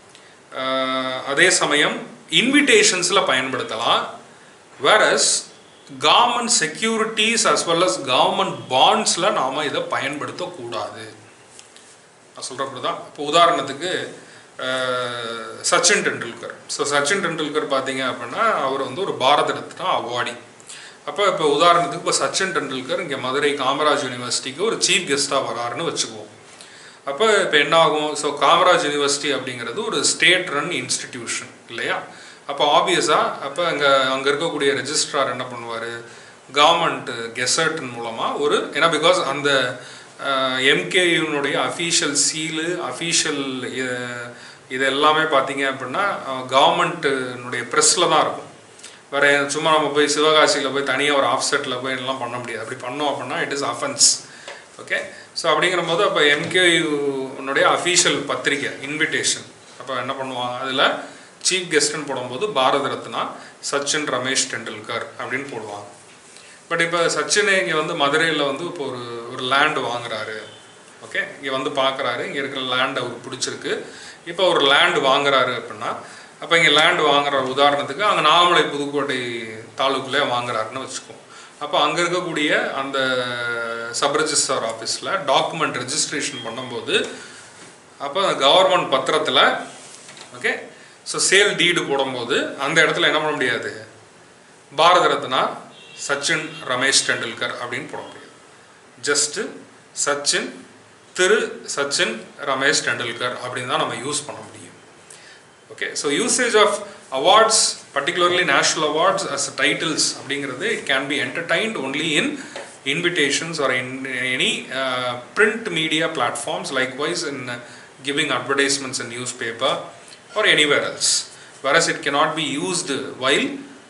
[SPEAKER 1] அஹ், அதே சமயம் இன்விடேஷன்ஸில் பயன்படுத்தலாம் various government securities as well as government பாண்ட்ஸில் நாம் இதை பயன்படுத்தக்கூடாது நான் சொல்கிறப்படி தான் இப்போ உதாரணத்துக்கு அஹ், சச்சின் டெண்டுல்கர் ஸோ சச்சின் டெண்டுல்கர் பார்த்தீங்க அப்படின்னா அவர் வந்து ஒரு பாரத ரத்னா அவார்டி அப்போ இப்போ உதாரணத்துக்கு இப்போ சச்சின் டெண்டுல்கர் இங்கே மதுரை காமராஜ் யூனிவர்சிட்டிக்கு ஒரு சீஃப் கெஸ்ட்டாக வராருன்னு வச்சுக்குவோம் அப்போ இப்போ என்ன ஆகும் ஸோ காமராஜ் யூனிவர்சிட்டி அப்படிங்கிறது ஒரு ஸ்டேட் ரன் இன்ஸ்டிடியூஷன் இல்லையா அப்போ ஆப்வியஸாக அப்போ அங்கே அங்கே இருக்கக்கூடிய ரெஜிஸ்ட்ரார் என்ன பண்ணுவார் கவர்மெண்ட் கெசட்டின் மூலமாக ஒரு ஏன்னா பிகாஸ் அந்த எம்கேயூனுடைய அஃபீஷியல் சீலு அஃபீஷியல் இது எல்லாமே பார்த்தீங்க அப்படின்னா கவர்மெண்ட்டுனுடைய ப்ரெஸ்ஸில் தான் இருக்கும் வேற சும்மா நம்ம போய் சிவகாசியில் போய் தனியாக ஒரு ஆஃப்செட்டில் போய் எல்லாம் பண்ண முடியாது அப்படி பண்ணோம் அப்படின்னா it is offence okay so அப்படிங்கிற போது அப்போ எம்கேயுனுடைய அஃபீஷியல் பத்திரிக்கை இன்விடேஷன் அப்போ என்ன பண்ணுவாங்க அதில் சீஃப் கெஸ்ட்னு போடும்போது பாரத ரத்னா சச்சின் ரமேஷ் டெண்டுல்கர் அப்படின்னு போடுவாங்க பட் இப்போ சச்சினை இங்கே வந்து மதுரையில் வந்து இப்போ ஒரு ஒரு லேண்டு வாங்குறாரு ஓகே இங்கே வந்து பார்க்குறாரு இங்கே இருக்கிற லேண்ட் அவருக்கு பிடிச்சிருக்கு இப்போ ஒரு லேண்டு வாங்குறாரு அப்படின்னா அப்போ இங்கே லேண்டு வாங்குற உதாரணத்துக்கு அங்கே நாமலை புதுக்கோட்டை தாலுக்குள்ளே வாங்குறாருன்னு வச்சுக்குவோம் அப்போ அங்கே இருக்கக்கூடிய அந்த சப் ரெஜிஸ்ட்ரார் ஆஃபீஸில் டாக்குமெண்ட் ரெஜிஸ்ட்ரேஷன் பண்ணும்போது அப்போ கவர்மெண்ட் பத்திரத்தில் ஓகே ஸோ சேல் டீடு போடும்போது அந்த இடத்துல என்ன பண்ண முடியாது பாரத ரத்னா சச்சின் ரமேஷ் டெண்டுல்கர் அப்படின்னு போட முடியாது ஜஸ்ட்டு சச்சின் திரு சச்சின் ரமேஷ் டெண்டுல்கர் அப்படின்னு தான் நம்ம யூஸ் பண்ண முடியும் okay so usage of awards particularly national awards as titles அப்படிங்கிறது it can be entertained only in invitations or in any uh, print media platforms likewise in uh, giving advertisements in newspaper or anywhere else whereas it cannot be used while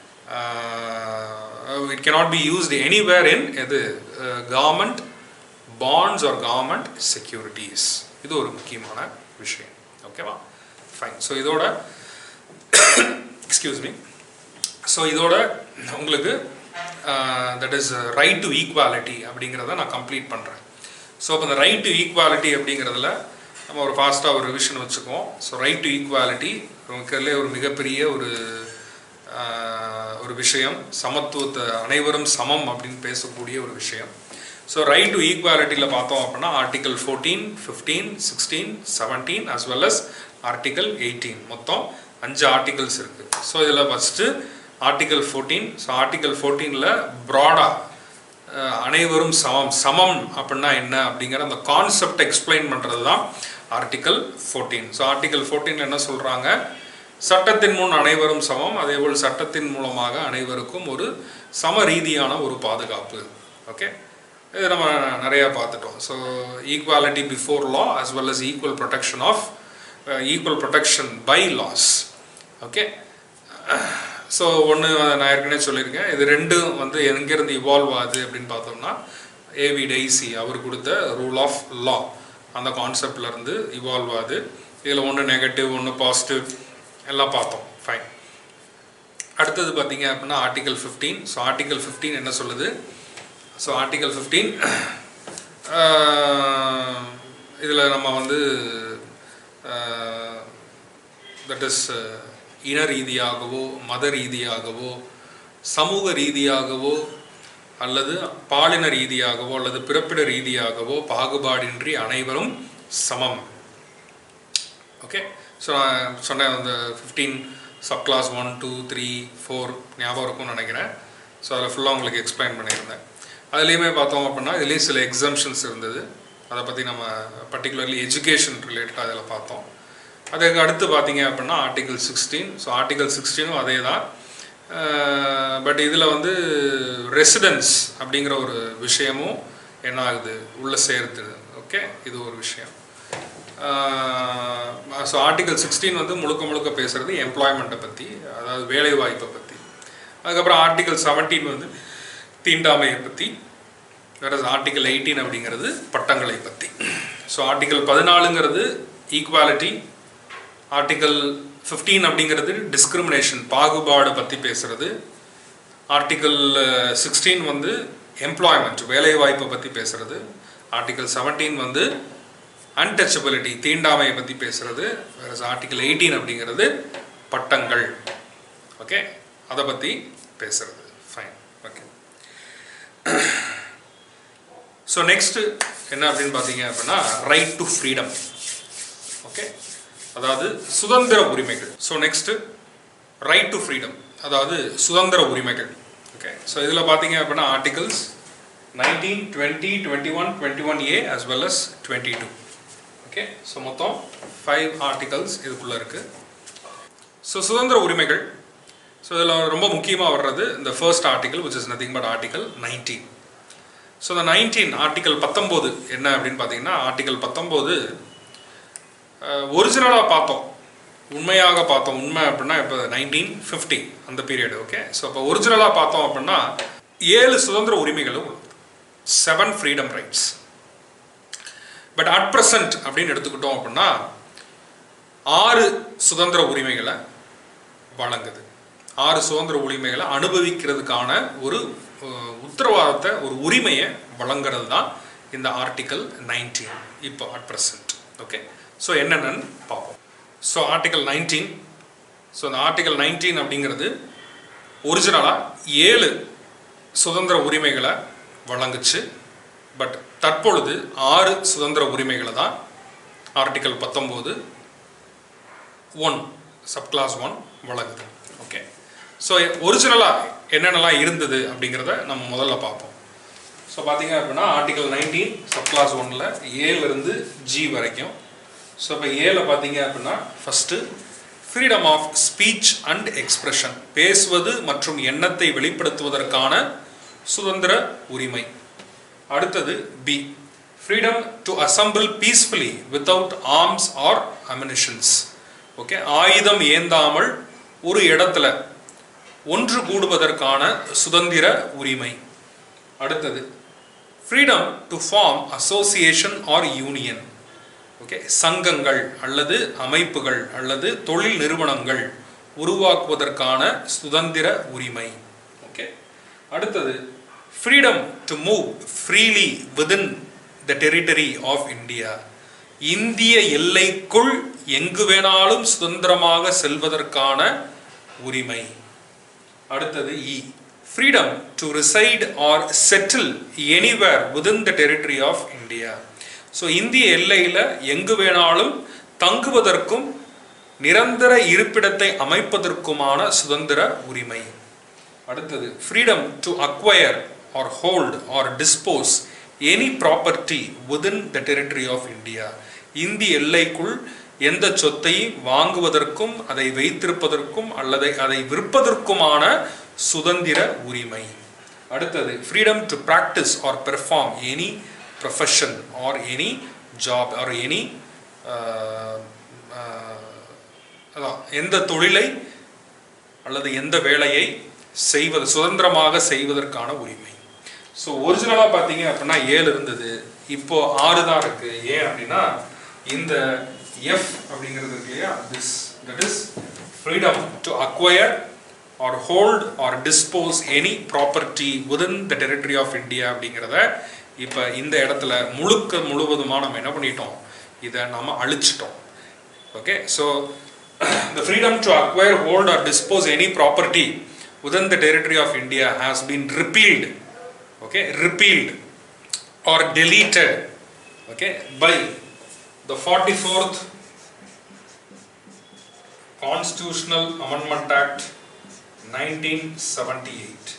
[SPEAKER 1] uh, it cannot be used anywhere in இது uh, government bonds or government securities இது ஒரு முக்கியமான விஷயம் ஓகேவா fine so இதோட excuse me so இதோட உங்களுக்கு that is right to equality அப்படிங்கிறத நான் கம்ப்ளீட் பண்ணுறேன் ஸோ இப்போ இந்த ரைட் டு ஈக்குவாலிட்டி அப்படிங்கிறதுல நம்ம ஒரு ஃபாஸ்ட்டாக ஒரு ரிவிஷன் வச்சுக்குவோம் ஸோ ரைட் டு ஈக்குவாலிட்டி இருக்கிறதுலே ஒரு மிகப்பெரிய ஒரு ஆஹ், ஒரு விஷயம் சமத்துவத்தை அனைவரும் சமம் அப்படின்னு பேசக்கூடிய ஒரு விஷயம் ஸோ ரைட் டு ஈக்குவாலிட்டியில் பார்த்தோம் அப்படின்னா article fourteen fifteen sixteen seventeen as well as article eighteen மொத்தம் அஞ்சு ஆர்டிகல்ஸ் இருக்குது ஸோ இதில் first article fourteen so article ஃபோர்டீனில் ப்ராடாக அனைவரும் சமம் சமம் அப்படின்னா என்ன அப்படிங்கிற அந்த கான்செப்ட் எக்ஸ்பிளைன் பண்ணுறது தான் ஆர்டிகல் ஃபோர்டீன் ஸோ ஆர்டிகல் ஃபோர்டீனில் என்ன சொல்கிறாங்க சட்டத்தின் முன் அனைவரும் சமம் அதேபோல் சட்டத்தின் மூலமாக அனைவருக்கும் ஒரு சம ரீதியான ஒரு பாதுகாப்பு ஓகே இது நம்ம நிறையா பார்த்துட்டோம் so equality before law as well as equal protection of equal protection by laws okay so ஒன்று நான் ஏற்கனவே சொல்லியிருக்கேன் இது ரெண்டும் வந்து எங்கேருந்து இவால்வ் ஆகுது அப்படின்னு பார்த்தோம்னா ஏவி டைசி அவர் கொடுத்த ரூல் ஆஃப் லா அந்த கான்செப்ட்ல இருந்து இவால்வ் ஆகுது இதில் ஒன்று நெகட்டிவ் ஒன்று பாசிட்டிவ் எல்லாம் பார்த்தோம் ஃபைன் அடுத்தது பார்த்தீங்க அப்படின்னா article fifteen so article fifteen என்ன சொல்லுது ஸோ ஆர்டிகல் ஃபிஃப்டீன் இதில் நம்ம வந்து தட் இஸ் இன ரீதியாகவோ மத ரீதியாகவோ சமூக ரீதியாகவோ அல்லது பாலின ரீதியாகவோ அல்லது பிறப்பிட ரீதியாகவோ பாகுபாடின்றி அனைவரும் சமம் ஓகே ஸோ நான் சொன்னேன் அந்த fifteen sub clause one two three four ஞாபகம் இருக்கும்னு நினைக்கிறேன் ஸோ அதில் ஃபுல்லாக உங்களுக்கு எக்ஸ்பிளைன் பண்ணியிருந்தேன் அதுலேயுமே பார்த்தோம் அப்படின்னா இதுலேயும் சில எக்ஸம்ஷன்ஸ் இருந்தது அதை பற்றி நம்ம பர்டிகுலர்லி எஜுகேஷன் ரிலேட்டடாக அதில் பார்த்தோம் அதுக்கு அடுத்து பார்த்தீங்க அப்படின்னா ஆர்டிகல் சிக்ஸ்டீன் ஸோ ஆர்டிகல் சிக்ஸ்டீனும் அதே தான் பட் இதில் வந்து ரெசிடென்ஸ் அப்படிங்கிற ஒரு விஷயமும் என்ன ஆகுது உள்ளே சேர்த்து ஓகே இது ஒரு விஷயம் ஸோ ஆர்டிகல் சிக்ஸ்டீன் வந்து முழுக்க முழுக்க பேசுகிறது எம்ப்ளாய்மெண்ட்டை பற்றி அதாவது வேலை வாய்ப்பை பற்றி அதுக்கப்புறம் ஆர்டிகல் செவன்டீன் வந்து தீண்டாமையை பற்றி வேற ஆர்டிகல் எயிட்டீன் அப்படிங்கிறது பட்டங்களை பற்றி ஸோ ஆர்டிகல் பதினாலுங்கிறது ஈக்குவாலிட்டி ஆர்டிகல் ஃபிஃப்டீன் அப்படிங்கிறது டிஸ்கிரிமினேஷன் பாகுபாடு பற்றி பேசுறது ஆர்டிகல் சிக்ஸ்டீன் வந்து எம்ப்ளாய்மெண்ட் வேலை வாய்ப்பை பற்றி பேசுறது ஆர்டிகல் செவன்டீன் வந்து அன்டச்சபிலிட்டி தீண்டாமையை பற்றி பேசுறது வேற ஆர்டிகல் எயிட்டீன் அப்படிங்கிறது பட்டங்கள் ஓகே அதை பற்றி பேசுறது ஃபைன் ஓகே ஸோ நெக்ஸ்ட் என்ன அப்படின்னு பார்த்தீங்க அப்படின்னா ரைட் டு ஃப்ரீடம் ஓகே அதாவது சுதந்திர உரிமைகள் so next right to freedom அதாவது சுதந்திர உரிமைகள் ஓகே ஸோ இதில் பார்த்தீங்க அப்படின்னா articles nineteen twenty twenty one twenty one A as well as twenty two okay so மொத்தம் ஃபைவ் ஆர்டிகல்ஸ் இதுக்குள்ளே இருக்குது ஸோ சுதந்திர உரிமைகள் ஸோ இதில் ரொம்ப முக்கியமாக வர்றது இந்த first article which is nothing but article nineteen so இந்த நைன்டீன் ஆர்டிகல் பத்தொம்போது என்ன அப்படின்னு பார்த்தீங்கன்னா ஆர்டிகல் பத்தொம்போது ஒரிஜினலாக பார்த்தோம் உண்மையாக பார்த்தோம் உண்மை அப்படின்னா இப்போ நைன்டீன் ஃபிஃப்டி அந்த பீரியட் ஓகே ஸோ இப்போ ஒரிஜினலாக பார்த்தோம் அப்படின்னா ஏழு சுதந்திர உரிமைகளும் உள்ளது seven freedom rights but at present அப்படின்னு எடுத்துக்கிட்டோம் அப்படின்னா ஆறு சுதந்திர உரிமைகளை வழங்குது ஆறு சுதந்திர உரிமைகளை அனுபவிக்கிறதுக்கான ஒரு அஹ், உத்தரவாதத்தை ஒரு உரிமையை வழங்குறது தான் இந்த ஆர்டிக்கல் நைன்டீன் இப்போ அட் ப்ரெசன்ட் ஓகே ஸோ என்னென்னு பார்ப்போம் ஸோ ஆர்டிகல் நைன்டீன் ஸோ இந்த ஆர்டிகல் நைன்டீன் அப்படிங்கிறது ஒரிஜினலாக ஏழு சுதந்திர உரிமைகளை வழங்குச்சு பட் தற்பொழுது ஆறு சுதந்திர உரிமைகளை தான் ஆர்டிக்கல் பத்தொம்போது ஒன் சப்கிளாஸ் ஒன் வழங்குது ஓகே ஸோ ஒரிஜினலாக என்னென்னலாம் இருந்தது அப்படிங்கிறத நம்ம முதல்ல பார்ப்போம் ஸோ பார்த்தீங்க அப்படின்னா ஆர்டிகல் நைன்டீன் சப்கிளாஸ் ஒன்னில் ஏலேருந்து ஜி வரைக்கும் ஸோ இப்போ ஏல பார்த்தீங்க அப்படின்னா first freedom of speech and expression பேசுவது மற்றும் எண்ணத்தை வெளிப்படுத்துவதற்கான சுதந்திர உரிமை அடுத்தது B freedom to assemble peacefully without arms or ammunitions okay ஆயுதம் ஏந்தாமல் ஒரு இடத்துல ஒன்று கூடுவதற்கான சுதந்திர உரிமை அடுத்தது freedom to form association or union okay சங்கங்கள் அல்லது அமைப்புகள் அல்லது தொழில் நிறுவனங்கள் உருவாக்குவதற்கான சுதந்திர உரிமை ஓகே அடுத்தது freedom to move freely within the territory of India இந்திய எல்லைக்குள் எங்கு வேணாலும் சுதந்திரமாக செல்வதற்கான உரிமை அடுத்தது E freedom to reside or settle anywhere within the territory of India so இந்திய எல்லையில் எங்கு வேணாலும் தங்குவதற்கும் நிரந்தர இருப்பிடத்தை அமைப்பதற்குமான சுதந்திர உரிமை அடுத்தது freedom to acquire or hold or dispose any property within the territory of India இந்திய எல்லைக்குள் எந்த சொத்தையும் வாங்குவதற்கும் அதை வைத்திருப்பதற்கும் அல்லது அதை விற்பதற்குமான சுதந்திர உரிமை அடுத்தது freedom to practise or perform any profession or any job or any அதான் எந்த தொழிலை அல்லது எந்த வேலையை செய்வது சுதந்திரமாக செய்வதற்கான உரிமை ஸோ ஒரிஜினலாக பார்த்தீங்க அப்படின்னா ஏழு இருந்தது இப்போ ஆறு தான் இருக்கு ஏன் அப்படின்னா இந்த எஃப் அப்படிங்கிறது இருக்கு இல்லையா this that is freedom to acquire or hold or dispose any property within the territory of India அப்படிங்கிறத இப்போ இந்த இடத்துல முழுக்க முழுவதுமாக நம்ம என்ன பண்ணிட்டோம் இதை நம்ம அழிச்சிட்டோம் okay so the freedom to acquire, hold, or dispose any property within the territory of India has been repealed, okay, repealed or deleted, okay, by the 44th Constitutional Amendment Act 1978.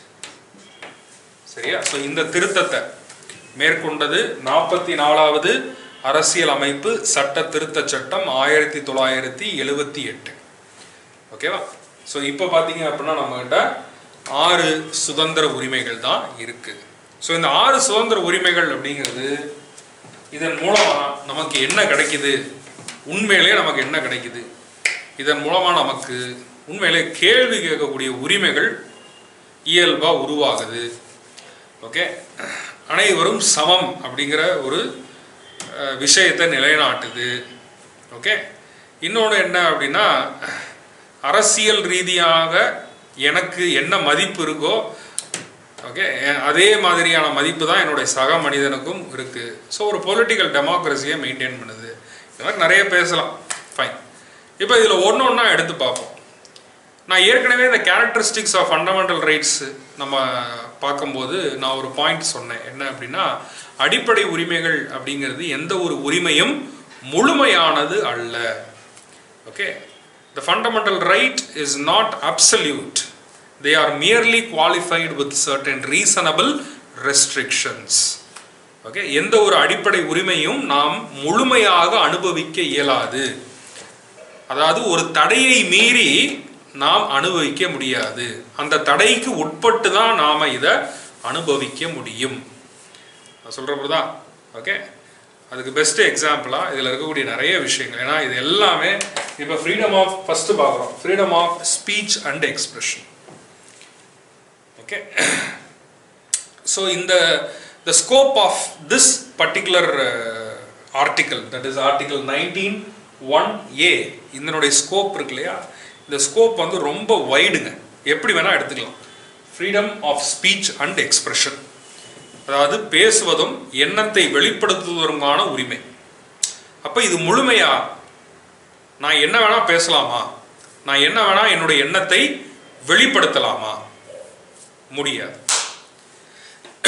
[SPEAKER 1] சரியா ஸோ இந்த திருத்தத்தை மேற்கொண்டது நாற்பத்தி நாலாவது அரசியல் அமைப்பு சட்ட திருத்த சட்டம் ஆயிரத்தி தொள்ளாயிரத்தி எழுவத்தி எட்டு ஓகேவா ஸோ இப்போ பார்த்தீங்க அப்படின்னா நம்மகிட்ட ஆறு சுதந்திர உரிமைகள் தான் இருக்கு ஸோ இந்த ஆறு சுதந்திர உரிமைகள் அப்படிங்கிறது இதன் மூலமா நமக்கு என்ன கிடைக்குது உண்மையிலே நமக்கு என்ன கிடைக்குது இதன் மூலமா நமக்கு உண்மையிலே கேள்வி கேட்கக்கூடிய உரிமைகள் இயல்பா உருவாகுது ஓகே அனைவரும் சமம் அப்படிங்கிற ஒரு அஹ், விஷயத்தை நிலைநாட்டுது ஓகே இன்னொன்று என்ன அப்படின்னா அரசியல் ரீதியாக எனக்கு என்ன மதிப்பு இருக்கோ ஓகே அதே மாதிரியான மதிப்பு தான் என்னுடைய சக மனிதனுக்கும் இருக்கு ஸோ ஒரு பொலிட்டிக்கல் டெமோக்ரஸியை மெயின்டைன் பண்ணுது இந்த மாதிரி நிறைய பேசலாம் ஃபைன் இப்போ இதில் ஒன்று ஒன்றா எடுத்து பார்ப்போம் நான் ஏற்கனவே இந்த கேரக்டரிஸ்டிக்ஸ் ஆஃப் ஃபண்டமெண்டல் ரைட்ஸ் நம்ம பார்க்கும்போது நான் ஒரு பாயிண்ட் சொன்னேன் என்ன அப்படின்னா அடிப்படை உரிமைகள் அப்படிங்கிறது எந்த ஒரு உரிமையும் முழுமையானது அல்ல okay the fundamental right is not absolute they are merely qualified with certain reasonable restrictions okay எந்த ஒரு அடிப்படை உரிமையும் நாம் முழுமையாக அனுபவிக்க இயலாது அதாவது ஒரு தடையை மீறி நாம் அனுபவிக்க முடியாது அந்த தடைக்கு உட்பட்டு தான் நாம இதை அனுபவிக்க முடியும் நான் சொல்கிறப்பதான் ஓகே அதுக்கு பெஸ்ட் எக்ஸாம்பிளாக இதில் இருக்கக்கூடிய நிறைய விஷயங்கள் ஏன்னா இது எல்லாமே இப்போ ஃப்ரீடம் ஆஃப் ஃபஸ்ட்டு பார்க்குறோம் freedom of speech and expression okay so இந்த the scope of this particular article that is article nineteen one A இதனுடைய ஸ்கோப் இருக்கு இல்லையா இந்த ஸ்கோப் வந்து ரொம்ப வைடுங்க எப்படி வேணால் எடுத்துக்கலாம் freedom of speech and expression அதாவது பேசுவதும் எண்ணத்தை வெளிப்படுத்துவதற்கான உரிமை அப்போ இது முழுமையா நான் என்ன வேணா பேசலாமா நான் என்ன வேணா என்னுடைய எண்ணத்தை வெளிப்படுத்தலாமா முடியாது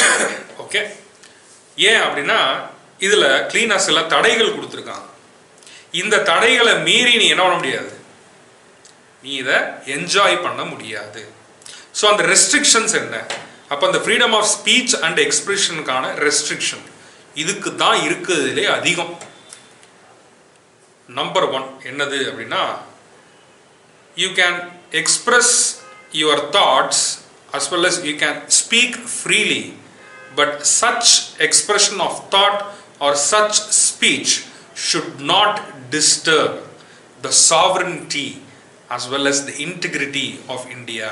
[SPEAKER 1] ஓகே ஏன் அப்படின்னா இதில் க்ளீனாக சில தடைகள் கொடுத்துருக்காங்க இந்த தடைகளை மீறி நீ என்ன பண்ண முடியாது நீ இதை என்ஜாய் பண்ண முடியாது ஸோ அந்த ரெஸ்ட்ரிக்ஷன்ஸ் என்ன அப்போ அந்த ஃப்ரீடம் ஆஃப் ஸ்பீச் அண்ட் எக்ஸ்பிரஷனுக்கான ரெஸ்ட்ரிக்ஷன் இதுக்கு தான் இருக்குதுலே அதிகம் நம்பர் ஒன் என்னது அப்படின்னா you can express your thoughts as well as you can speak freely but such expression of thought or such speech should not disturb the sovereignty as well as the integrity of India.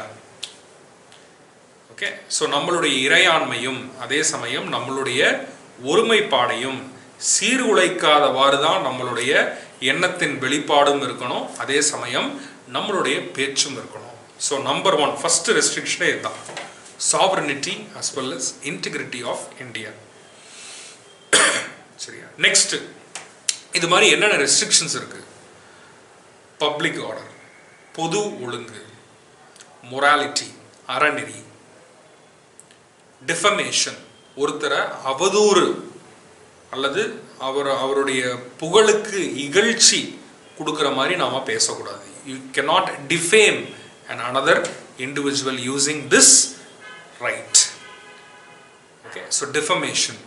[SPEAKER 1] Okay so நம்மளுடைய இறையாண்மையும் அதே சமயம் நம்மளுடைய ஒருமைப்பாடையும் சீர்குலைக்காதவாறு தான் நம்மளுடைய எண்ணத்தின் வெளிப்பாடும் இருக்கணும் அதே சமயம் நம்மளுடைய பேச்சும் இருக்கணும் ஸோ நம்பர் ஒன் ஃபர்ஸ்ட் ரெஸ்ட்ரிக்ஷனே இதுதான் sovereignty as well as integrity of India சரியா நெக்ஸ்ட் இது மாதிரி என்னென்ன ரெஸ்ட்ரிக்ஷன்ஸ் இருக்கு பப்ளிக் ஆர்டர் பொது ஒழுங்கு மொராலிட்டி அறநெறி டிஃபமேஷன் ஒருத்தரை அவதூறு அல்லது அவர் அவருடைய புகழுக்கு இகழ்ச்சி கொடுக்குற மாதிரி நாம பேசக்கூடாது you cannot defame and another individual using this right okay so defamation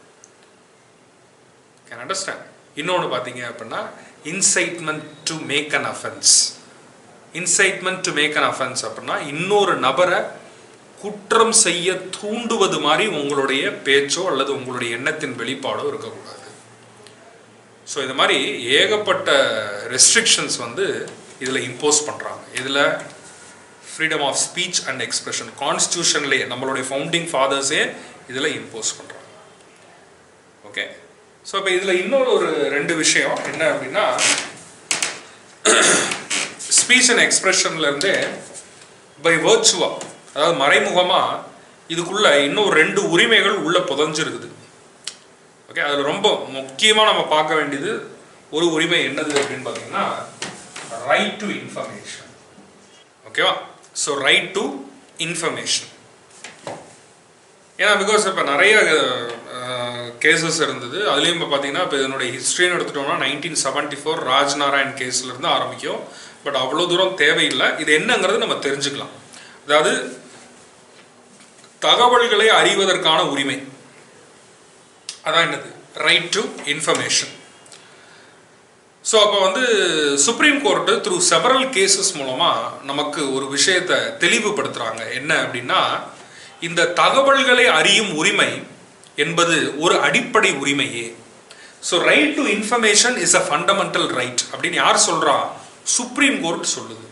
[SPEAKER 1] can understand இன்னொன்று பார்த்தீங்க அப்படின்னா incitement to make an offence incitement to make an offence அப்படின்னா இன்னொரு நபரை குற்றம் செய்ய தூண்டுவது மாதிரி உங்களுடைய பேச்சோ அல்லது உங்களுடைய எண்ணத்தின் வெளிப்பாடோ இருக்கக்கூடாது ஸோ இது மாதிரி ஏகப்பட்ட ரெஸ்ட்ரிக்ஷன்ஸ் வந்து இதில் இம்போஸ் பண்ணுறாங்க இதில் freedom of speech and expression கான்ஸ்டியூஷன்லேயே நம்மளுடைய ஃபவுண்டிங் ஃபாதர்ஸே இதில் இம்போஸ் பண்ணுறாங்க ஓகே ஸோ இப்போ இதில் இன்னொரு ஒரு ரெண்டு விஷயம் என்ன அப்படின்னா ஸ்பீச் அண்ட் எக்ஸ்பிரஷன்லேருந்தே பை வர்ச்சுவா அதாவது மறைமுகமாக இதுக்குள்ள இன்னும் ரெண்டு உரிமைகள் உள்ள புதஞ்சிருக்குது ஓகே அதில் ரொம்ப முக்கியமாக நம்ம பார்க்க வேண்டியது ஒரு உரிமை என்னது அப்படின்னு பார்த்தீங்கன்னா ரைட் டு இன்ஃபர்மேஷன் ஓகேவா ஸோ ரைட் டு இன்ஃபர்மேஷன் ஏன்னா பிகாஸ் இப்போ நிறைய கேசஸ் இருந்தது அதுலேயும் இப்போ பார்த்தீங்கன்னா இப்போ இதனுடைய ஹிஸ்ட்ரின்னு எடுத்துட்டோம்னா நைன்டீன் செவன்ட்டி ஃபோர் ராஜ்நாராயண் கேஸ்லேருந்து ஆரம்பிக்கும் பட் அவ்வளோ தூரம் தேவையில்லை இது என்னங்கிறது நம்ம தெரிஞ்சுக்கலாம் அதாவது தகவல்களை அறிவதற்கான உரிமை அதான் என்னது ரைட் டு இன்ஃபர்மேஷன் ஸோ அப்போ வந்து supreme court through several cases மூலமாக நமக்கு ஒரு விஷயத்தை தெளிவுபடுத்துகிறாங்க என்ன அப்படின்னா இந்த தகவல்களை அறியும் உரிமை என்பது ஒரு அடிப்படை உரிமையே so right to information is a fundamental right அப்படின்னு யார் சொல்கிறா சுப்ரீம் கோர்ட் சொல்லுது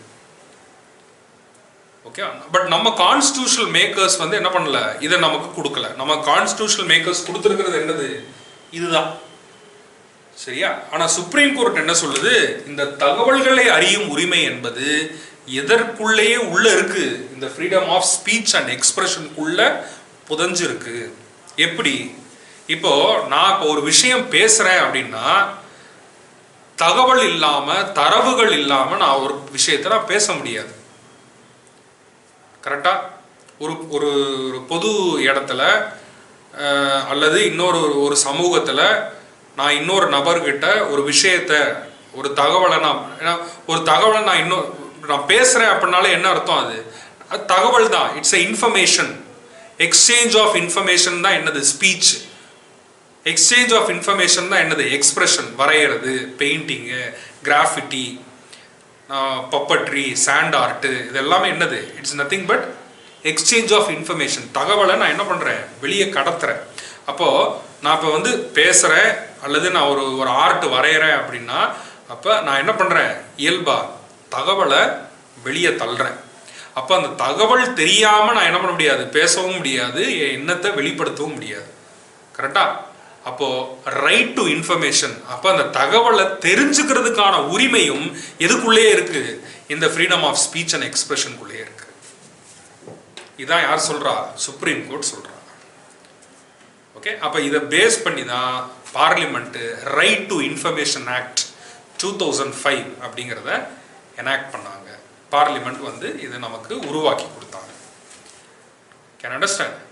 [SPEAKER 1] ஓகே பட் நம்ம கான்ஸ்டியூஷனல் மேக்கர்ஸ் வந்து என்ன பண்ணல இதை நமக்கு கொடுக்கல நம்ம கான்ஸ்டியூஷனல் மேக்கர்ஸ் கொடுத்துருக்கிறது என்னது இதுதான் சரியா ஆனா சுப்ரீம் கோர்ட் என்ன சொல்லுது இந்த தகவல்களை அறியும் உரிமை என்பது எதற்குள்ளேயே உள்ள இருக்கு இந்த ஃப்ரீடம் ஆஃப் ஸ்பீச் அண்ட் எக்ஸ்பிரஷனுக்குள்ள புதஞ்சு இருக்கு எப்படி இப்போ நான் இப்போ ஒரு விஷயம் பேசுறேன் அப்படின்னா தகவல் இல்லாம தரவுகள் இல்லாம நான் ஒரு விஷயத்தை நான் பேச முடியாது கரெக்டா ஒரு ஒரு ஒரு பொது இடத்துல அஹ், அல்லது இன்னொரு ஒரு- ஒரு சமூகத்துல நான் இன்னொரு நபர்கிட்ட ஒரு விஷயத்த ஒரு தகவலை நான் ஏன்னா, ஒரு தகவலை நான் இன்னும் நான் பேசுறேன் அப்படின்னாலே என்ன அர்த்தம் அது அது தகவல் தான் it's a information exchange of information தான் என்னது ஸ்பீச் எக்ஸ்சேஞ்ச் ஆஃப் இன்ஃபர்மேஷன் தான் என்னது எக்ஸ்பிரஷன் வரைகிறது painting graffiti puppetry sand art இது எல்லாமே என்னது it's nothing but exchange of information தகவலை நான் என்ன பண்ணுறேன் வெளியே கடத்துறேன் அப்போது நான் இப்போ வந்து பேசுகிறேன் அல்லது நான் ஒரு ஒரு ஆர்ட் வரைகிறேன் அப்படின்னா அப்போ நான் என்ன பண்ணுறேன் இயல்பா தகவலை வெளியே தள்ளுறேன் அப்போ அந்த தகவல் தெரியாமல் நான் என்ன பண்ண முடியாது பேசவும் முடியாது என் எண்ணத்தை வெளிப்படுத்தவும் முடியாது கரெக்டா அப்போ ரைட் டு இன்ஃபர்மேஷன் அப்போ அந்த தகவலை தெரிஞ்சுக்கிறதுக்கான உரிமையும் எதுக்குள்ளே இருக்கு இந்த ஃப்ரீடம் ஆஃப் ஸ்பீச் அண்ட் எக்ஸ்பிரஷனுக்குள்ளே இருக்கு இதான் யார் சொல்றா சுப்ரீம் கோர்ட் சொல்றா ஓகே அப்போ இதை பேஸ் பண்ணி தான் parliament right to information act two thousand five அப்படிங்கிறத எனாக்ட் பண்ணாங்க பார்லிமெண்ட் வந்து இதை நமக்கு உருவாக்கி கொடுத்தாங்க கேன் அண்டர்ஸ்டாண்ட்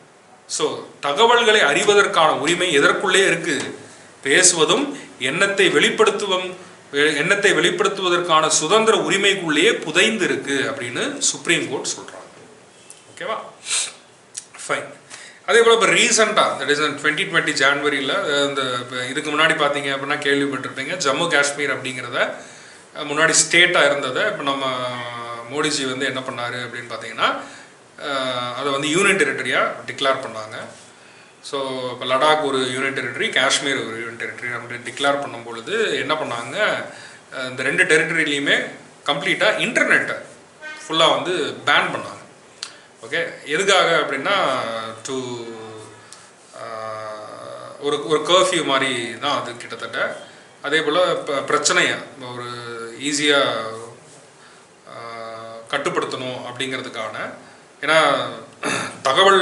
[SPEAKER 1] ஸோ தகவல்களை அறிவதற்கான உரிமை எதற்குள்ளே இருக்கு பேசுவதும் எண்ணத்தை வெளிப்படுத்துவதும் வெ- எண்ணத்தை வெளிப்படுத்துவதற்கான சுதந்திர உரிமைக்குள்ளேயே புதைந்து இருக்கு அப்படின்னு சுப்ரீம் கோர்ட் சொல்றாங்க ஓகேவா ஃபைன் அதே போல் இப்போ ரீசெண்டாக தட் இஸ் டுவெண்ட்டி டுவெண்ட்டி ஜான்வரியில் இந்த இப்போ இதுக்கு முன்னாடி பார்த்தீங்க அப்படின்னா கேள்விப்பட்டிருப்பீங்க ஜம்மு காஷ்மீர் அப்படிங்கிறத அஹ், முன்னாடி ஸ்டேட்டாக இருந்ததை இப்போ நம்ம மோடிஜி வந்து என்ன பண்ணாரு அப்படின்னு பார்த்தீங்கன்னா அஹ், அதை வந்து யூனியன் டெரிட்டரியாக டிக்ளேர் பண்ணாங்க ஸோ இப்போ லடாக் ஒரு யூனியன் டெரிட்டரி காஷ்மீர் ஒரு யூனியன் டெரிட்டரி அப்படி டிக்ளேர் பண்ணும் பொழுது என்ன பண்ணாங்க அஹ், இந்த ரெண்டு டெரிட்டரிலையுமே கம்ப்ளீட்டாக இன்டர்நெட்டை ஃபுல்லாக வந்து பேன் பண்ணாங்க ஓகே எதுக்காக அப்படின்னா டு ஒரு ஒரு கர்ஃப்யூ மாதிரி தான் அது கிட்டத்தட்ட அதே போல் இப்போ பிரச்சனையை ஒரு ஈஸியாக கட்டுப்படுத்தணும் அப்படிங்கிறதுக்கான ஏன்னா தகவல்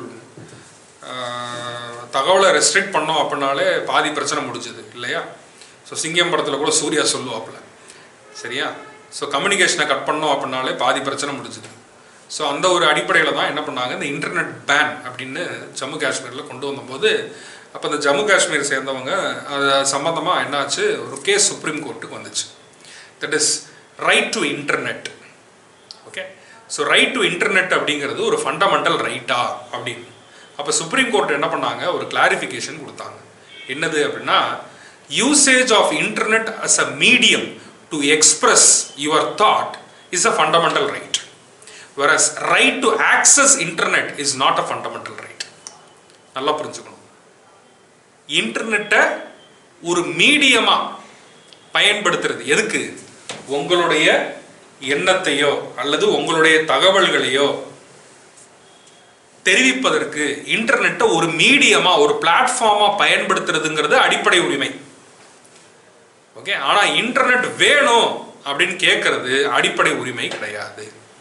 [SPEAKER 1] ஆஹ், தகவலை ரெஸ்ட்ரிக்ட் பண்ணோம் அப்படின்னாலே பாதி பிரச்சனை முடிஞ்சுது இல்லையா ஸோ சிங்கம் படத்தில் கூட சூர்யா சொல்லுவாப்புல சரியா ஸோ கம்யூனிகேஷனை கட் பண்ணோம் அப்படின்னாலே பாதி பிரச்சனை முடிஞ்சுது ஸோ அந்த ஒரு அடிப்படையில் தான் என்ன பண்ணாங்க இந்த இன்டர்நெட் பேன் அப்படின்னு ஜம்மு காஷ்மீரில் கொண்டு வந்தபோது அப்போ இந்த ஜம்மு காஷ்மீர் சேர்ந்தவங்க அது சம்மந்தமாக என்னாச்சு ஒரு கேஸ் சுப்ரீம் கோர்ட்டுக்கு வந்துச்சு that is right to internet okay so right to internet அப்படிங்கிறது ஒரு ஃபண்டமெண்டல் ரைட்டா அப்படின்னு அப்போ சுப்ரீம் கோர்ட் என்ன பண்ணாங்க ஒரு கிளாரிஃபிகேஷன் கொடுத்தாங்க என்னது அப்படின்னா usage of internet as a medium to express your thought is a fundamental right whereas right to access internet is not a fundamental right நல்லா புரிஞ்சுக்கணும் இன்டர்நெட்டை ஒரு மீடியமா பயன்படுத்துறது எதுக்கு உங்களுடைய எண்ணத்தையோ அல்லது உங்களுடைய தகவல்களையோ தெரிவிப்பதற்கு இன்டர்நெட்டை ஒரு மீடியமா ஒரு பிளாட்ஃபார்மா பயன்படுத்துறதுங்கிறது அடிப்படை உரிமை ஓகே ஆனா இன்டர்நெட் வேணும் அப்படின்னு கேட்கறது அடிப்படை உரிமை கிடையாது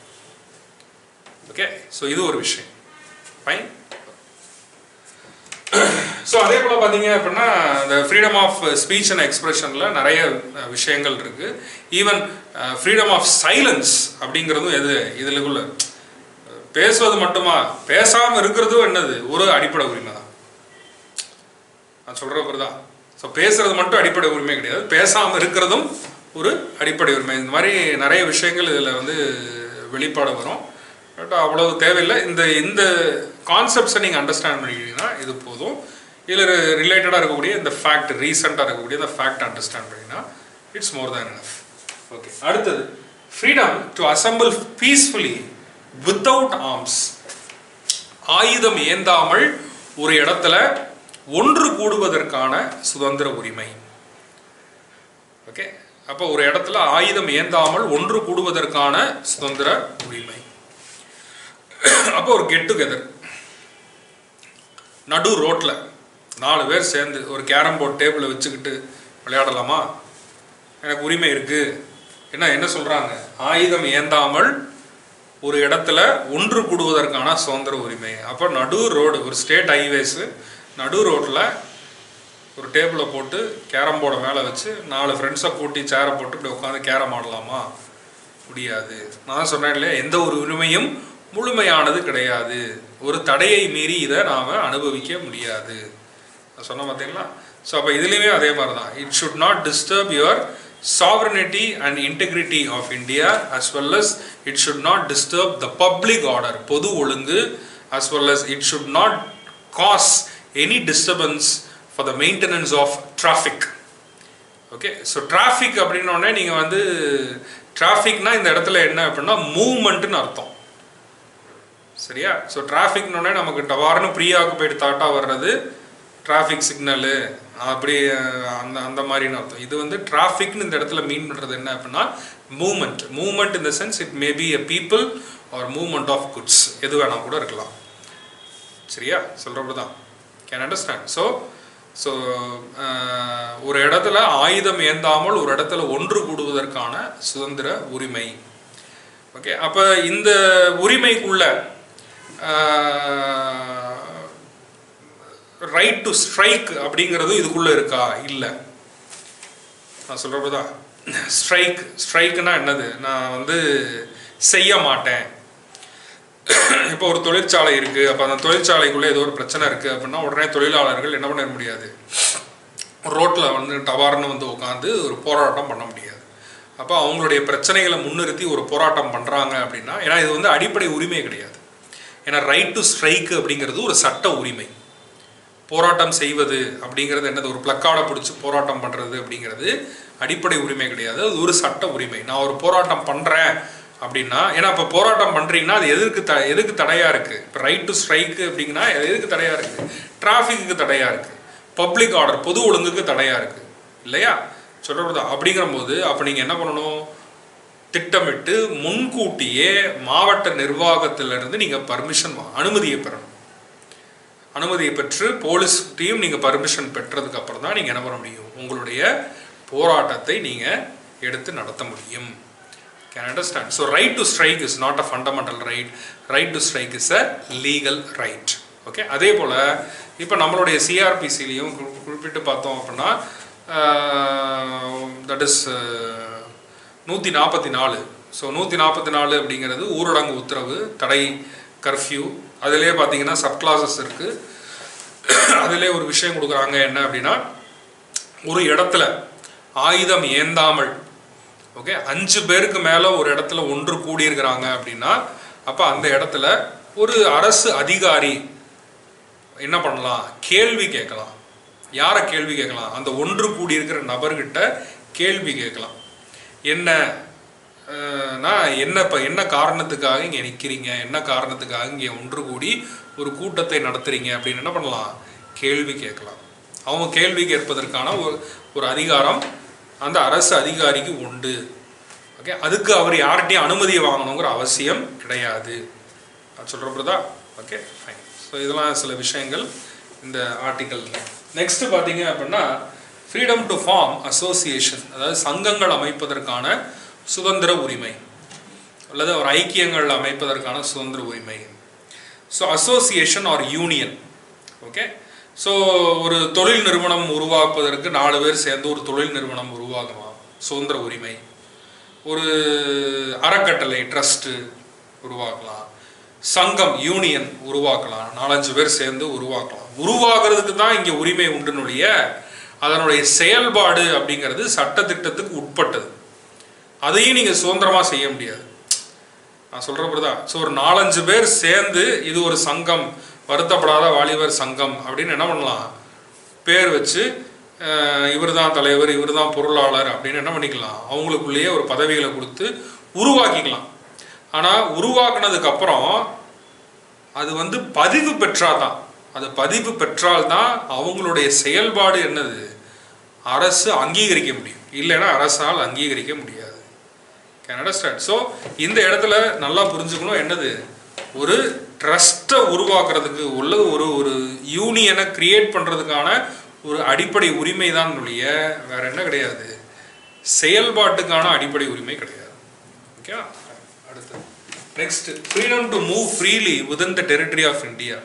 [SPEAKER 1] ஓகே ஸோ இது ஒரு விஷயம் ஃபைன் ஸோ அதே போல் பார்த்தீங்க அப்படின்னா இந்த ஃப்ரீடம் ஆஃப் ஸ்பீச் அண்ட் எக்ஸ்பிரஷனில் நிறைய அஹ், விஷயங்கள் இருக்கு ஈவன் ஃப்ரீடம் ஆஃப் சைலன்ஸ் அப்படிங்கிறதும் எது இதுலக்குள்ள பேசுவது மட்டுமா பேசாமல் இருக்கிறதும் என்னது ஒரு அடிப்படை உரிமை தான் நான் சொல்கிற தான் ஸோ பேசுறது மட்டும் அடிப்படை உரிமை கிடையாது பேசாமல் இருக்கிறதும் ஒரு அடிப்படை உரிமை இந்த மாதிரி நிறைய விஷயங்கள் இதில் வந்து வெளிப்பாடு வரும் பட் அவ்வளவு தேவையில்லை இந்த இந்த கான்செப்ட்ஸை நீங்கள் அண்டர்ஸ்டாண்ட் பண்ணிக்கிட்டீங்கன்னா இது போதும் இதில் ரிலேட்டடாக இருக்கக்கூடிய இந்த ஃபேக்ட் ரீசெண்டாக இருக்கக்கூடிய இந்த ஃபேக்ட் அண்டர்ஸ்டாண்ட் பண்ணிங்கன்னா it's more than enough okay அடுத்தது freedom to assemble peacefully without arms ஆயுதம் ஏந்தாமல் ஒரு இடத்துல ஒன்று கூடுவதற்கான சுதந்திர உரிமை ஓகே அப்போ ஒரு இடத்துல ஆயுதம் ஏந்தாமல் ஒன்று கூடுவதற்கான சுதந்திர உரிமை அப்போ ஒரு கெட் டுகெதர் நடு ரோட்ல நாலு பேர் சேர்ந்து ஒரு கேரம் போர்ட் டேபிளை வச்சுக்கிட்டு விளையாடலாமா எனக்கு உரிமை இருக்கு என்ன என்ன சொல்றாங்க ஆயுதம் ஏந்தாமல் ஒரு இடத்துல ஒன்று கூடுவதற்கான சுதந்திர உரிமை அப்போ நடு ரோடு ஒரு ஸ்டேட் ஹைவேஸு நடு ரோட்டில் ஒரு டேபிளை போட்டு கேரம் போர்டை மேலே வச்சு நாலு ஃப்ரெண்ட்ஸை கூட்டி சேரை போட்டு இப்படி உட்காந்து கேரம் ஆடலாமா முடியாது நான் சொன்னேன் இல்லையா எந்த ஒரு உரிமையும் முழுமையானது கிடையாது ஒரு தடையை மீறி இதை நாம் அனுபவிக்க முடியாது நான் சொன்ன பார்த்தீங்களா ஸோ அப்போ இதுலேயுமே அதே மாதிரி தான் it should not disturb your sovereignty and integrity of India as well as it should not disturb the public order பொது ஒழுங்கு as well as it should not cause any disturbance for the maintenance of traffic okay so traffic அப்படின்னோடனே நீங்கள் வந்து டிராஃபிக்னா இந்த இடத்துல என்ன அப்படின்னா மூவ்மெண்ட்டுன்னு அர்த்தம் சரியா ஸோ டிராஃபிக்னோடனே நமக்கு டவார்னு ப்ரீ ஆக்குபைடு தாட்டாக வர்றது டிராஃபிக் சிக்னலு அப்படி அஹ், அந்த அந்த மாதிரின்னு அர்த்தம் இது வந்து டிராஃபிக்னு இந்த இடத்துல மீன் பண்ணுறது என்ன அப்படின்னா moment moment in the sense it may be a people or moment of goods எது வேணா கூட இருக்கலாம் சரியா சொல்கிறப்படி தான் கேன் அண்டர்ஸ்டாண்ட் ஸோ ஸோ ஒரு இடத்துல ஆயுதம் ஏந்தாமல் ஒரு இடத்துல ஒன்று கூடுவதற்கான சுதந்திர உரிமை ஓகே அப்போ இந்த உரிமைக்குள்ள ரைட் டு ஸ்ட்ரைக் அப்படிங்கிறது இதுக்குள்ள இருக்கா இல்லை நான் சொல்கிறப்ப தான் ஸ்ட்ரைக் ஸ்ட்ரைக்குனா என்னது நான் வந்து செய்ய மாட்டேன் இப்போ ஒரு தொழிற்சாலை இருக்குது அப்போ அந்த தொழிற்சாலைக்குள்ளே ஏதோ ஒரு பிரச்சனை இருக்குது அப்படின்னா உடனே தொழிலாளர்கள் என்ன பண்ண முடியாது ரோட்டில் வந்து டவார்னு வந்து உட்காந்து ஒரு போராட்டம் பண்ண முடியாது அப்போ அவங்களுடைய பிரச்சனைகளை முன்னிறுத்தி ஒரு போராட்டம் பண்ணுறாங்க அப்படின்னா ஏன்னா இது வந்து அடிப்படை உரிமை கிடையாது ஏன்னா ரைட் டு ஸ்ட்ரைக் அப்படிங்கிறது ஒரு சட்ட உரிமை போராட்டம் செய்வது அப்படிங்கிறது என்னது ஒரு பிளக்கார்டை பிடிச்சி போராட்டம் பண்ணுறது அப்படிங்கிறது அடிப்படை உரிமை கிடையாது அது ஒரு சட்ட உரிமை நான் ஒரு போராட்டம் பண்ணுறேன் அப்படின்னா ஏன்னா இப்போ போராட்டம் பண்ணுறீங்கன்னா அது எதுக்கு த எதுக்கு தடையாக இருக்குது இப்போ ரைட் டு ஸ்ட்ரைக்கு அப்படிங்கன்னா அது எதுக்கு தடையாக இருக்குது டிராஃபிக்கு தடையாக இருக்குது பப்ளிக் ஆர்டர் பொது ஒழுங்குக்கு தடையாக இருக்குது இல்லையா சொல்கிறது அப்படிங்கிற போது அப்போ நீங்கள் என்ன பண்ணணும் திட்டமிட்டு முன்கூட்டியே மாவட்ட நிர்வாகத்திலிருந்து நீங்கள் பர்மிஷன் அனுமதியை பெறணும் அனுமதியை பெற்று போலீஸ்கிட்டையும் நீங்கள் பர்மிஷன் பெற்றதுக்கு அப்புறம் தான் நீங்கள் என்ன பண்ண முடியும் உங்களுடைய போராட்டத்தை நீங்கள் எடுத்து நடத்த முடியும் can understand so right to strike is not a fundamental right right to strike is a legal right okay அதே போல் இப்போ நம்மளுடைய சிஆர்பிசிலையும் குறிப்பிட்டு பார்த்தோம் அப்படின்னா தட் இஸ் நூற்றி நாற்பத்தி நாலு ஸோ நூற்றி நாற்பத்தி நாலு அப்படிங்கிறது ஊரடங்கு உத்தரவு தடை கர்ஃப்யூ அதிலே பார்த்தீங்கன்னா சப் கிளாஸஸ் இருக்குது அதிலே ஒரு விஷயம் கொடுக்குறாங்க என்ன அப்படின்னா ஒரு இடத்துல ஆயுதம் ஏந்தாமல் ஓகே அஞ்சு பேருக்கு மேலே ஒரு இடத்துல ஒன்று கூடியிருக்கிறாங்க அப்படின்னா அப்போ அந்த இடத்துல ஒரு அரசு அதிகாரி என்ன பண்ணலாம் கேள்வி கேட்கலாம் யாரை கேள்வி கேட்கலாம் அந்த ஒன்று கூடியிருக்கிற நபர்கிட்ட கேள்வி கேட்கலாம் என்ன அஹ், நான் என்ன இப்போ என்ன காரணத்துக்காக இங்கே நிற்கிறீங்க என்ன காரணத்துக்காக இங்கே ஒன்று கூடி ஒரு கூட்டத்தை நடத்துறீங்க அப்படின்னு என்ன பண்ணலாம் கேள்வி கேட்கலாம் அவங்க கேள்வி கேட்பதற்கான ஒரு ஒரு அதிகாரம் அந்த அரசு அதிகாரிக்கு உண்டு ஓகே அதுக்கு அவர் யார்கிட்டையும் அனுமதியை வாங்கணுங்கிற அவசியம் கிடையாது அது சொல்கிறப்பதான் ஓகே ஃபைன் ஸோ இதெல்லாம் சில விஷயங்கள் இந்த ஆர்டிக்கல் நெக்ஸ்ட் பார்த்தீங்க அப்படின்னா ஃப்ரீடம் டு ஃபார்ம் அசோசியேஷன் அதாவது சங்கங்கள் அமைப்பதற்கான சுதந்திர உரிமை அல்லது ஒரு ஐக்கியங்கள் அமைப்பதற்கான சுதந்திர உரிமை so association or union okay so ஒரு தொழில் நிறுவனம் உருவாக்குவதற்கு நாலு பேர் சேர்ந்து ஒரு தொழில் நிறுவனம் உருவாகலாம் சுதந்திர உரிமை ஒரு அறக்கட்டளை ட்ரஸ்ட்டு உருவாக்கலாம் சங்கம் யூனியன் உருவாக்கலாம் நாலஞ்சு பேர் சேர்ந்து உருவாக்கலாம் உருவாக்குறதுக்கு தான் இங்கே உரிமை உண்டுனுடைய அதனுடைய செயல்பாடு அப்படிங்கிறது சட்டத்திட்டத்துக்கு உட்பட்டது அதையும் நீங்கள் சுதந்திரமாக செய்ய முடியாது நான் சொல்கிறப்ப தான் ஸோ ஒரு நாலஞ்சு பேர் சேர்ந்து இது ஒரு சங்கம் வருத்தப்படாத வாலிபர் சங்கம் அப்படின்னு என்ன பண்ணலாம் பேர் வச்சு இவர் தான் தலைவர் இவர் தான் பொருளாளர் அப்படின்னு என்ன பண்ணிக்கலாம் அவங்களுக்குள்ளேயே ஒரு பதவிகளை கொடுத்து உருவாக்கிக்கலாம் ஆனால் உருவாக்குனதுக்கு அப்புறம் அது வந்து பதிவு பெற்றாதான் அது பதிவு பெற்றால்தான் அவங்களுடைய செயல்பாடு என்னது அரசு அங்கீகரிக்க முடியும் இல்லைன்னா அரசால் அங்கீகரிக்க முடியாது கேன் அண்டர்ஸ்டாண்ட் ஸோ இந்த இடத்துல நல்லா புரிஞ்சுக்கணும் என்னது ஒரு ட்ரஸ்ட்டை உருவாக்குறதுக்கு உள்ளது ஒரு ஒரு யூனியனை கிரியேட் பண்ணுறதுக்கான ஒரு அடிப்படை உரிமை தான் ஒழிய வேற என்ன கிடையாது செயல்பாட்டுக்கான அடிப்படை உரிமை கிடையாது ஓகே அடுத்து next freedom to move freely within the territory of India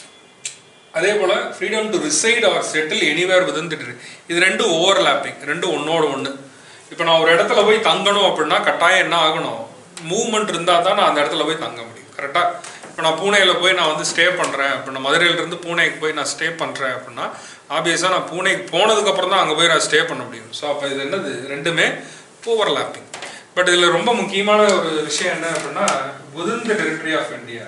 [SPEAKER 1] அதே போல் freedom to reside or settle anywhere within the இது ரெண்டும் ஓவர்லாப்பிங் ரெண்டும் ஒன்னோட ஒன்று இப்போ நான் ஒரு இடத்துல போய் தங்கணும் அப்படின்னா கட்டாயம் என்ன ஆகணும் மூவ்மெண்ட் இருந்தால் தான் நான் அந்த இடத்துல போய் தங்க முடியும் கரெக்டாக இப்போ நான் பூனேயில் போய் நான் வந்து ஸ்டே பண்ணுறேன் இப்போ நான் மதுரையிலேருந்து பூனேக்கு போய் நான் ஸ்டே பண்ணுறேன் அப்படின்னா ஆப்வியஸாக நான் பூனேக்கு போனதுக்கப்புறம் தான் அங்கே போய் நான் ஸ்டே பண்ண முடியும் ஸோ அப்போ இது என்னது ரெண்டுமே ஓவர்லாப்பிங் பட் இதில் ரொம்ப முக்கியமான ஒரு விஷயம் என்ன அப்படின்னா within the territory of India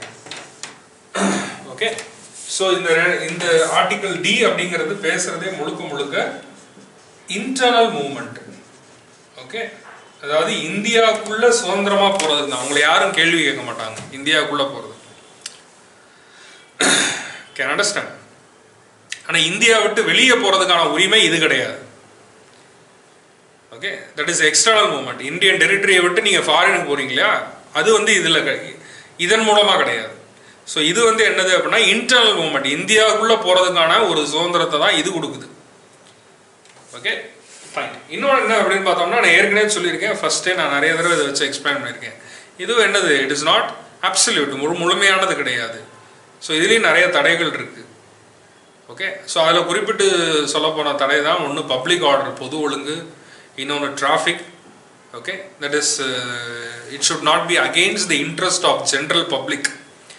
[SPEAKER 1] okay so இந்த ரெ- இந்த ஆர்டிகல் டி அப்படிங்கிறது பேசுறதே முழுக்க முழுக்க இன்டர்னல் மூவ்மெண்ட் ஓகே அதாவது இந்தியாவுக்குள்ள சுதந்திரமா போறது தான் அவங்களை யாரும் கேள்வி கேட்க மாட்டாங்க இந்தியாவுக்குள்ள போறது கேன் அண்டர்ஸ்டாண்ட் ஆனா இந்தியா விட்டு வெளியே போறதுக்கான உரிமை இது கிடையாது okay that is external movement Indian டெரிட்டரியை விட்டு நீங்கள் ஃபாரினுக்கு போறீங்க இல்லையா அது வந்து இதில் இதன் மூலமாக கிடையாது ஸோ இது வந்து என்னது அப்படின்னா இன்டர்னல் மூவ்மெண்ட் இந்தியாவுக்குள்ளே போகிறதுக்கான ஒரு சுதந்திரத்தை தான் இது கொடுக்குது ஓகே ஃபைன் இன்னொன்று என்ன அப்படின்னு பார்த்தோம்னா நான் ஏற்கனவே சொல்லியிருக்கேன் ஃபர்ஸ்டே நான் நிறைய தடவை இதை வச்சு எக்ஸ்பிளைன் பண்ணியிருக்கேன் இதுவும் என்னது இட் இஸ் நாட் அப்சல்யூட் முழு முழுமையானது கிடையாது ஸோ இதுலேயும் நிறைய தடைகள் இருக்குது ஓகே ஸோ அதில் குறிப்பிட்டு சொல்ல போன தடை தான் ஒன்று பப்ளிக் ஆர்டர் பொது ஒழுங்கு இன்னொன்று traffic okay that is it should not be against the interest of general public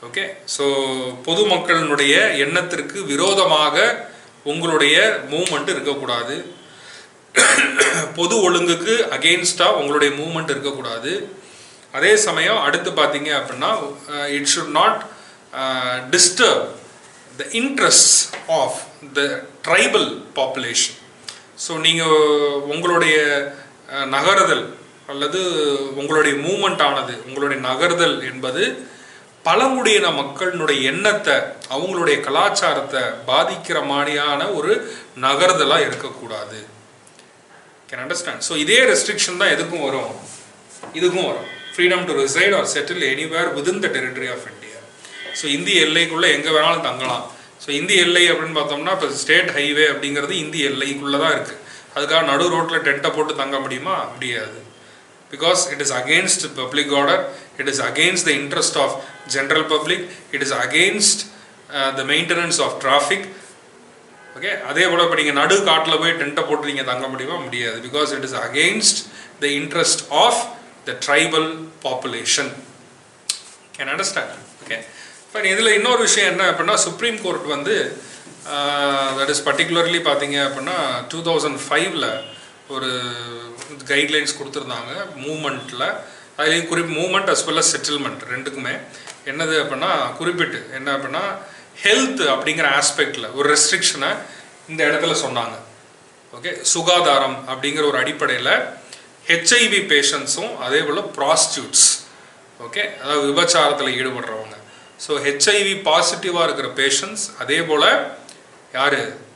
[SPEAKER 1] okay so பொதுமக்களினுடைய எண்ணத்திற்கு விரோதமாக உங்களுடைய மூமெண்ட் இருக்கக்கூடாது பொது ஒழுங்குக்கு அகெயின்ஸ்டாக உங்களுடைய மூமெண்ட் இருக்கக்கூடாது அதே சமயம் அடுத்து பார்த்தீங்க அப்படின்னா it should not disturb the interest of the tribal population so நீங்கள் உங்களுடைய அஹ், நகருதல் அல்லது உங்களுடைய மூமெண்ட் ஆனது உங்களுடைய நகர்தல் என்பது பழங்குடியின மக்களினுடைய எண்ணத்தை அவங்களுடைய கலாச்சாரத்தை பாதிக்கிற மாதிரியான ஒரு நகர்தலாக இருக்கக்கூடாது கேன் அண்டர்ஸ்டாண்ட் ஸோ இதே ரெஸ்ட்ரிக்ஷன் தான் எதுக்கும் வரும் இதுக்கும் வரும் freedom to reside or settle anywhere within the territory of India so இந்திய எல்லைக்குள்ளே எங்கே வேணாலும் தங்கலாம் ஸோ இந்திய எல்லை அப்படின்னு பார்த்தோம்னா இப்போ ஸ்டேட் ஹைவே அப்படிங்கிறது இந்திய எல்லைக்குள்ளே தான் இருக்குது அதுக்காக நடு ரோட்டில் டென்ட்டை போட்டு தங்க முடியுமா முடியாது because it is against public order it is against the interest of general public it is against the maintenance of traffic okay அதே போல் இப்போ நீங்கள் நடு காட்டில் போய் டென்ட்டை போட்டு நீங்கள் தங்க முடியுமா முடியாது because it is against the interest of the tribal population can understand okay இப்போ இதில் இன்னொரு விஷயம் என்ன அப்படின்னா சுப்ரீம் கோர்ட் வந்து தட் இஸ் பர்டிகுலர்லி பார்த்தீங்க அப்படின்னா டூ தௌசண்ட் ஃபைவ்ல ஒரு கைட்லைன்ஸ் கொடுத்துருந்தாங்க மூமெண்ட்டில் அதுலேயும் குறிப்பு movement as well as settlement ரெண்டுக்குமே என்னது அப்படின்னா குறிப்பிட்டு என்ன அப்படின்னா ஹெல்த் அப்படிங்கிற ஆஸ்பெக்டில் ஒரு ரெஸ்ட்ரிக்ஷனை இந்த இடத்துல சொன்னாங்க ஓகே சுகாதாரம் அப்படிங்கிற ஒரு அடிப்படையில் ஹெச்ஐவி பேஷண்ட்ஸும் அதே போல் ப்ராஸ்டியூட்ஸ் ஓகே அதாவது விபச்சாரத்தில் ஈடுபடுறவங்க ஸோ ஹெச்ஐவி பாசிட்டிவாக இருக்கிற பேஷண்ட்ஸ் அதே போல் யார்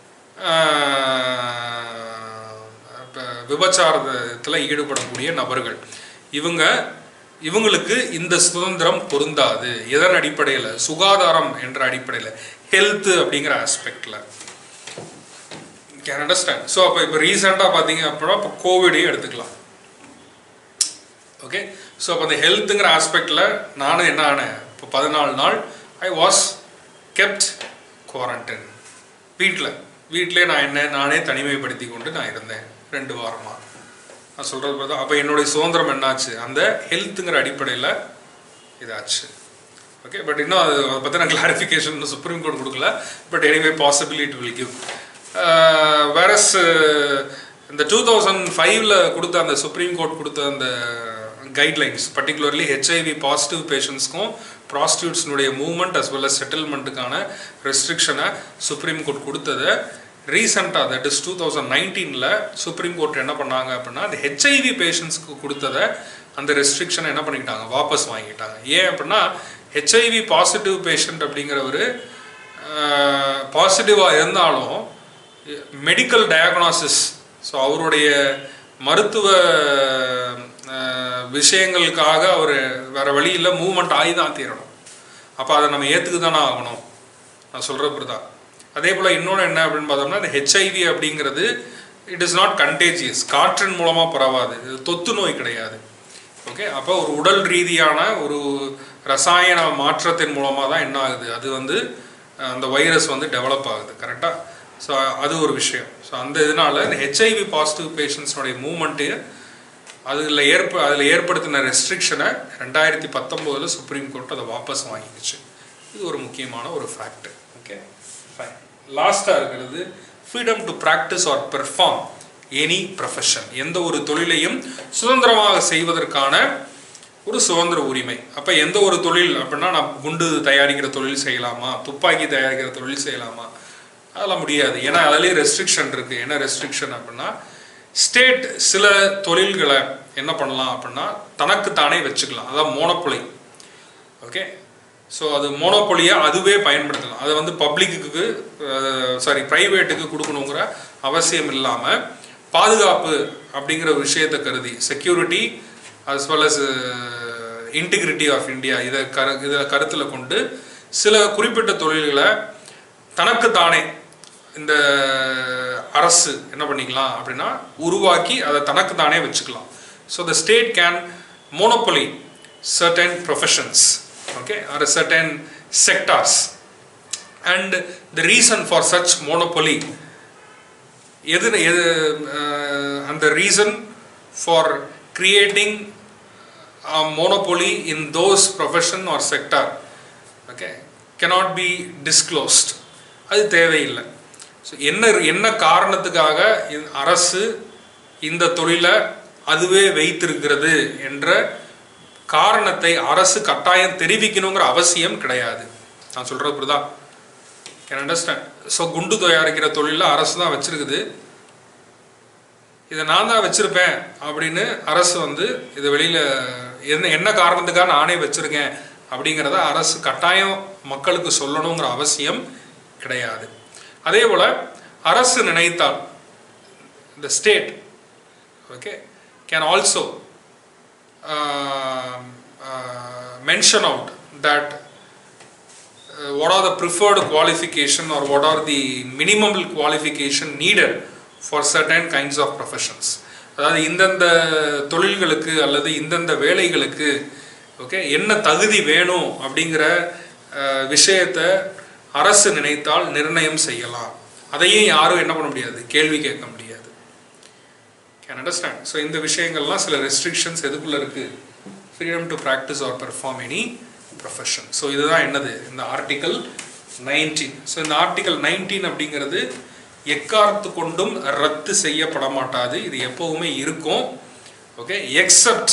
[SPEAKER 1] விபச்சாரத்தில் ஈடுபடக்கூடிய நபர்கள் இவங்க இவங்களுக்கு இந்த சுதந்திரம் பொருந்தாது எதன் அடிப்படையில் சுகாதாரம் என்ற அடிப்படையில் ஹெல்த் அப்படிங்கிற ஆஸ்பெக்டில் கேன் அண்டர்ஸ்டாண்ட் ஸோ அப்போ இப்போ ரீசெண்டாக பார்த்தீங்க அப்படின்னா இப்போ கோவிடையும் எடுத்துக்கலாம் ஓகே ஸோ அப்போ அந்த ஹெல்த்துங்கிற ஆஸ்பெக்டில் நானும் என்ன ஆனேன் இப்போ பதினாலு நாள் ஐ வாஸ் கெப்ட் குவாரண்டைன் வீட்டில் வீட்டிலே நான் என்ன நானே தனிமைப்படுத்தி கொண்டு நான் இருந்தேன் ரெண்டு வாரமாக நான் சொல்கிறது பார்த்தா அப்போ என்னுடைய சுதந்திரம் என்னாச்சு அந்த ஹெல்த்துங்கிற அடிப்படையில் இதாச்சு ஓகே பட் இன்னும் அது அதை பற்றின கிளாரிஃபிகேஷன் இன்னும் சுப்ரீம் கோர்ட் கொடுக்கல but anyway possibility will give whereas இந்த டூ தௌசண்ட் ஃபைவ்ல கொடுத்த அந்த சுப்ரீம் கோர்ட் கொடுத்த அந்த கைட்லைன்ஸ் பர்டிகுலர்லி ஹெச்ஐவி பாசிட்டிவ் பேஷண்ட்ஸ்க்கும் ப்ராஸ்டியூட்ஸ்னுடைய மூவ்மெண்ட் அஸ் வெல் அஸ் செட்டில்மெண்ட்டுக்கான ரெஸ்ட்ரிக்ஷனை சுப்ரீம் கோர்ட் கொடுத்ததை ரீசெண்டாக தட் இஸ் டூ தௌசண்ட் நைன்டீனில் சுப்ரீம் கோர்ட் என்ன பண்ணாங்க அப்படின்னா அந்த ஹெச்ஐவி பேஷண்ட்ஸ்க்கு கொடுத்ததை அந்த ரெஸ்ட்ரிக்ஷனை என்ன பண்ணிக்கிட்டாங்க வாபஸ் வாங்கிட்டாங்க ஏன் அப்படின்னா ஹெச்ஐவி பாசிட்டிவ் பேஷண்ட் அப்படிங்கிற ஒரு பாசிட்டிவாக இருந்தாலும் மெடிக்கல் டயக்னாசிஸ் ஸோ அவருடைய மருத்துவ அஹ், விஷயங்களுக்காக அவர் வேற வழியில் மூவ்மெண்ட் ஆகி தான் தீரணும் அப்போ அதை நம்ம ஏற்றுக்கு தானே ஆகணும் நான் சொல்கிறது தான் அதே போல் இன்னொன்று என்ன அப்படின்னு பார்த்தோம்னா இந்த ஹெச்ஐவி அப்படிங்கிறது இட் இஸ் நாட் கண்டேஜியஸ் காற்றின் மூலமாக பரவாது இது தொத்து நோய் கிடையாது ஓகே அப்போ ஒரு உடல் ரீதியான ஒரு ரசாயன மாற்றத்தின் மூலமாக தான் என்ன ஆகுது அது வந்து அஹ், அந்த வைரஸ் வந்து டெவலப் ஆகுது கரெக்டாக ஸோ அது ஒரு விஷயம் ஸோ அந்த இதனால இந்த ஹெச்ஐவி பாசிட்டிவ் பேஷண்ட்ஸ்னுடைய மூமெண்ட்டு அதில் ஏற்ப அதில் ஏற்படுத்தின ரெஸ்ட்ரிக்ஷனை ரெண்டாயிரத்தி பத்தொம்போதில் சுப்ரீம் கோர்ட் அதை வாபஸ் வாங்கிக்கிச்சு இது ஒரு முக்கியமான ஒரு ஃபேக்ட் ஓகே ஃபைன் லாஸ்ட்டாக இருக்கிறது freedom to practise or perform any profession எந்த ஒரு தொழிலையும் சுதந்திரமாக செய்வதற்கான ஒரு சுதந்திர உரிமை அப்போ எந்த ஒரு தொழில் அப்படின்னா நான் குண்டு தயாரிக்கிற தொழில் செய்யலாமா துப்பாக்கி தயாரிக்கிற தொழில் செய்யலாமா அதெல்லாம் முடியாது ஏன்னா அதுலேயே ரெஸ்ட்ரிக்ஷன் இருக்குது என்ன ரெஸ்ட்ரிக்ஷன் அப்படின்னா ஸ்டேட் சில தொழில்களை என்ன பண்ணலாம் அப்படின்னா தனக்கு தானே வச்சுக்கலாம் அதான் மோனோபொலி ஓகே ஸோ அது மோனோபொலியாக அதுவே பயன்படுத்தலாம் அதை வந்து பப்ளிக்கு சாரி ப்ரைவேட்டுக்கு கொடுக்கணுங்கிற அவசியம் இல்லாமல் பாதுகாப்பு அப்படிங்கிற ஒரு விஷயத்தை கருதி security as well as integrity of India இதை கரு இதை கருத்தில் கொண்டு சில குறிப்பிட்ட தொழில்களை தனக்குத்தானே இந்த அரசு என்ன பண்ணிக்கலாம் அப்படின்னா உருவாக்கி அதை தனக்கு தானே வச்சுக்கலாம் so the state can monopoly certain professions okay or certain sectors and the reason for such monopoly எது எது அஹ், அந்த reason for creating monopoly in those profession or sector okay cannot be disclosed அது தேவையில்லை so என்ன என்ன காரணத்துக்காக இந்த அரசு இந்த தொழிலை அதுவே வைத்திருக்கிறது என்ற காரணத்தை அரசு கட்டாயம் தெரிவிக்கணுங்கிற அவசியம் கிடையாது நான் சொல்கிறது புரியுதா கேன் அண்டர்ஸ்டாண்ட் ஸோ குண்டு தயாரிக்கிற தொழிலில் அரசு தான் வச்சிருக்குது இதை நான் தான் வச்சிருப்பேன் அப்படின்னு அரசு வந்து இதை வெளியில் என்ன என்ன காரணத்துக்காக நானே வச்சிருக்கேன் அப்படிங்கிறத அரசு கட்டாயம் மக்களுக்கு சொல்லணுங்கிற அவசியம் கிடையாது அதே போல் அரசு நினைத்தால் the state okay can also uh, uh, mention out that uh, what are the preferred qualification or what are the minimum qualification needed for certain kinds of professions அதாவது இந்தந்த தொழில்களுக்கு அல்லது இந்தந்த வேலைகளுக்கு ஓகே என்ன தகுதி வேணும் அப்படிங்கிற அஹ், விஷயத்தை அரசு நினைத்தால் நிர்ணயம் செய்யலாம் அதையும் யாரும் என்ன பண்ண முடியாது கேள்வி கேட்க முடியாது கேன் அண்டர்ஸ்டாண்ட் ஸோ இந்த விஷயங்கள்லாம் சில ரெஸ்ட்ரிக்ஷன்ஸ் எதுக்குள்ள இருக்கு freedom to practise or perform any profession so இதுதான் என்னது இந்த ஆர்டிகல் நைன்டீன் ஸோ இந்த ஆர்டிகல் நைன்டீன் அப்படிங்கிறது எக்காரத்து கொண்டும் ரத்து செய்யப்பட மாட்டாது இது எப்பவுமே இருக்கும் okay except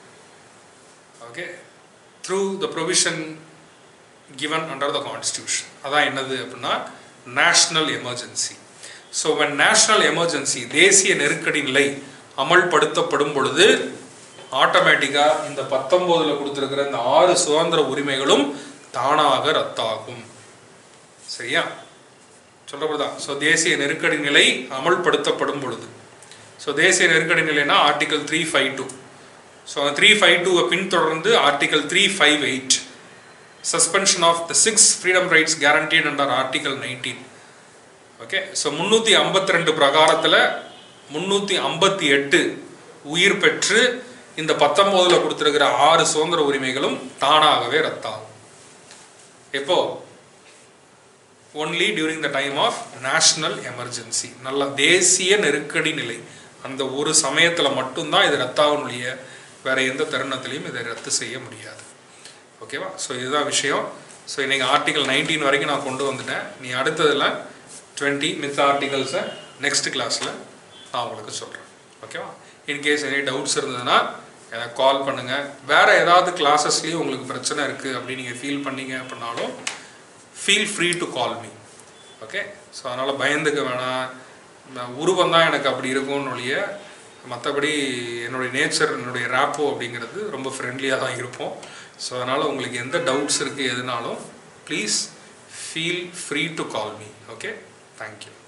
[SPEAKER 1] okay through the provision given under the constitution அதான் என்னது அப்படின்னா national emergency so when national emergency தேசிய நெருக்கடி நிலை அமல்படுத்தப்படும் பொழுது ஆட்டோமேட்டிக்காக இந்த பத்தொம்போதில் கொடுத்துருக்கிற இந்த ஆறு சுதந்திர உரிமைகளும் தானாக ரத்தாகும் சரியா சொல்லப்படுதா ஸோ தேசிய நெருக்கடி நிலை அமல்படுத்தப்படும் பொழுது ஸோ தேசிய நெருக்கடி நிலைனா article three five two so அந்த த்ரீ ஃபைவ் டூவை பின்தொடர்ந்து article three five eight suspension of the six freedom rights guaranteed under article nineteen okay so முந்நூற்றி ஐம்பத்தி ரெண்டு பிரகாரத்தில் முந்நூற்றி ஐம்பத்தி எட்டு உயிர் பெற்று இந்த பத்தொம்போதில் கொடுத்துருக்கிற ஆறு சுதந்திர உரிமைகளும் தானாகவே ரத்தாகும் எப்போ only during the time of national emergency நல்ல தேசிய நெருக்கடி நிலை அந்த ஒரு சமயத்தில் மட்டும்தான் இது ரத்தாகனுடைய வேற எந்த தருணத்திலையும் இதை ரத்து செய்ய முடியாது ஓகேவா ஸோ இதுதான் விஷயம் ஸோ இன்னைக்கு ஆர்டிகல் நைன்டீன் வரைக்கும் நான் கொண்டு வந்துட்டேன் நீ அடுத்ததில் டுவெண்ட்டி மித்த ஆர்டிகல்ஸை நெக்ஸ்ட் கிளாஸில் நான் உங்களுக்கு சொல்கிறேன் ஓகேவா இன்கேஸ் எனி டவுட்ஸ் இருந்ததுன்னா எனக்கு கால் பண்ணுங்கள் வேறு ஏதாவது கிளாஸஸ்லேயும் உங்களுக்கு பிரச்சனை இருக்குது அப்படின்னு நீங்கள் ஃபீல் பண்ணீங்க அப்படின்னாலும் feel free to call me okay so அதனால் பயந்துக்க வேணாம் நான் உருவம் தான் எனக்கு அப்படி இருக்கும்னு ஒழிய மற்றபடி என்னுடைய நேச்சர் என்னுடைய ரேப்போ அப்படிங்கிறது ரொம்ப ஃப்ரெண்ட்லியாக தான் இருப்போம் ஸோ அதனால் உங்களுக்கு எந்த டவுட்ஸ் இருக்குது எதுனாலும் please feel free to call me okay thank you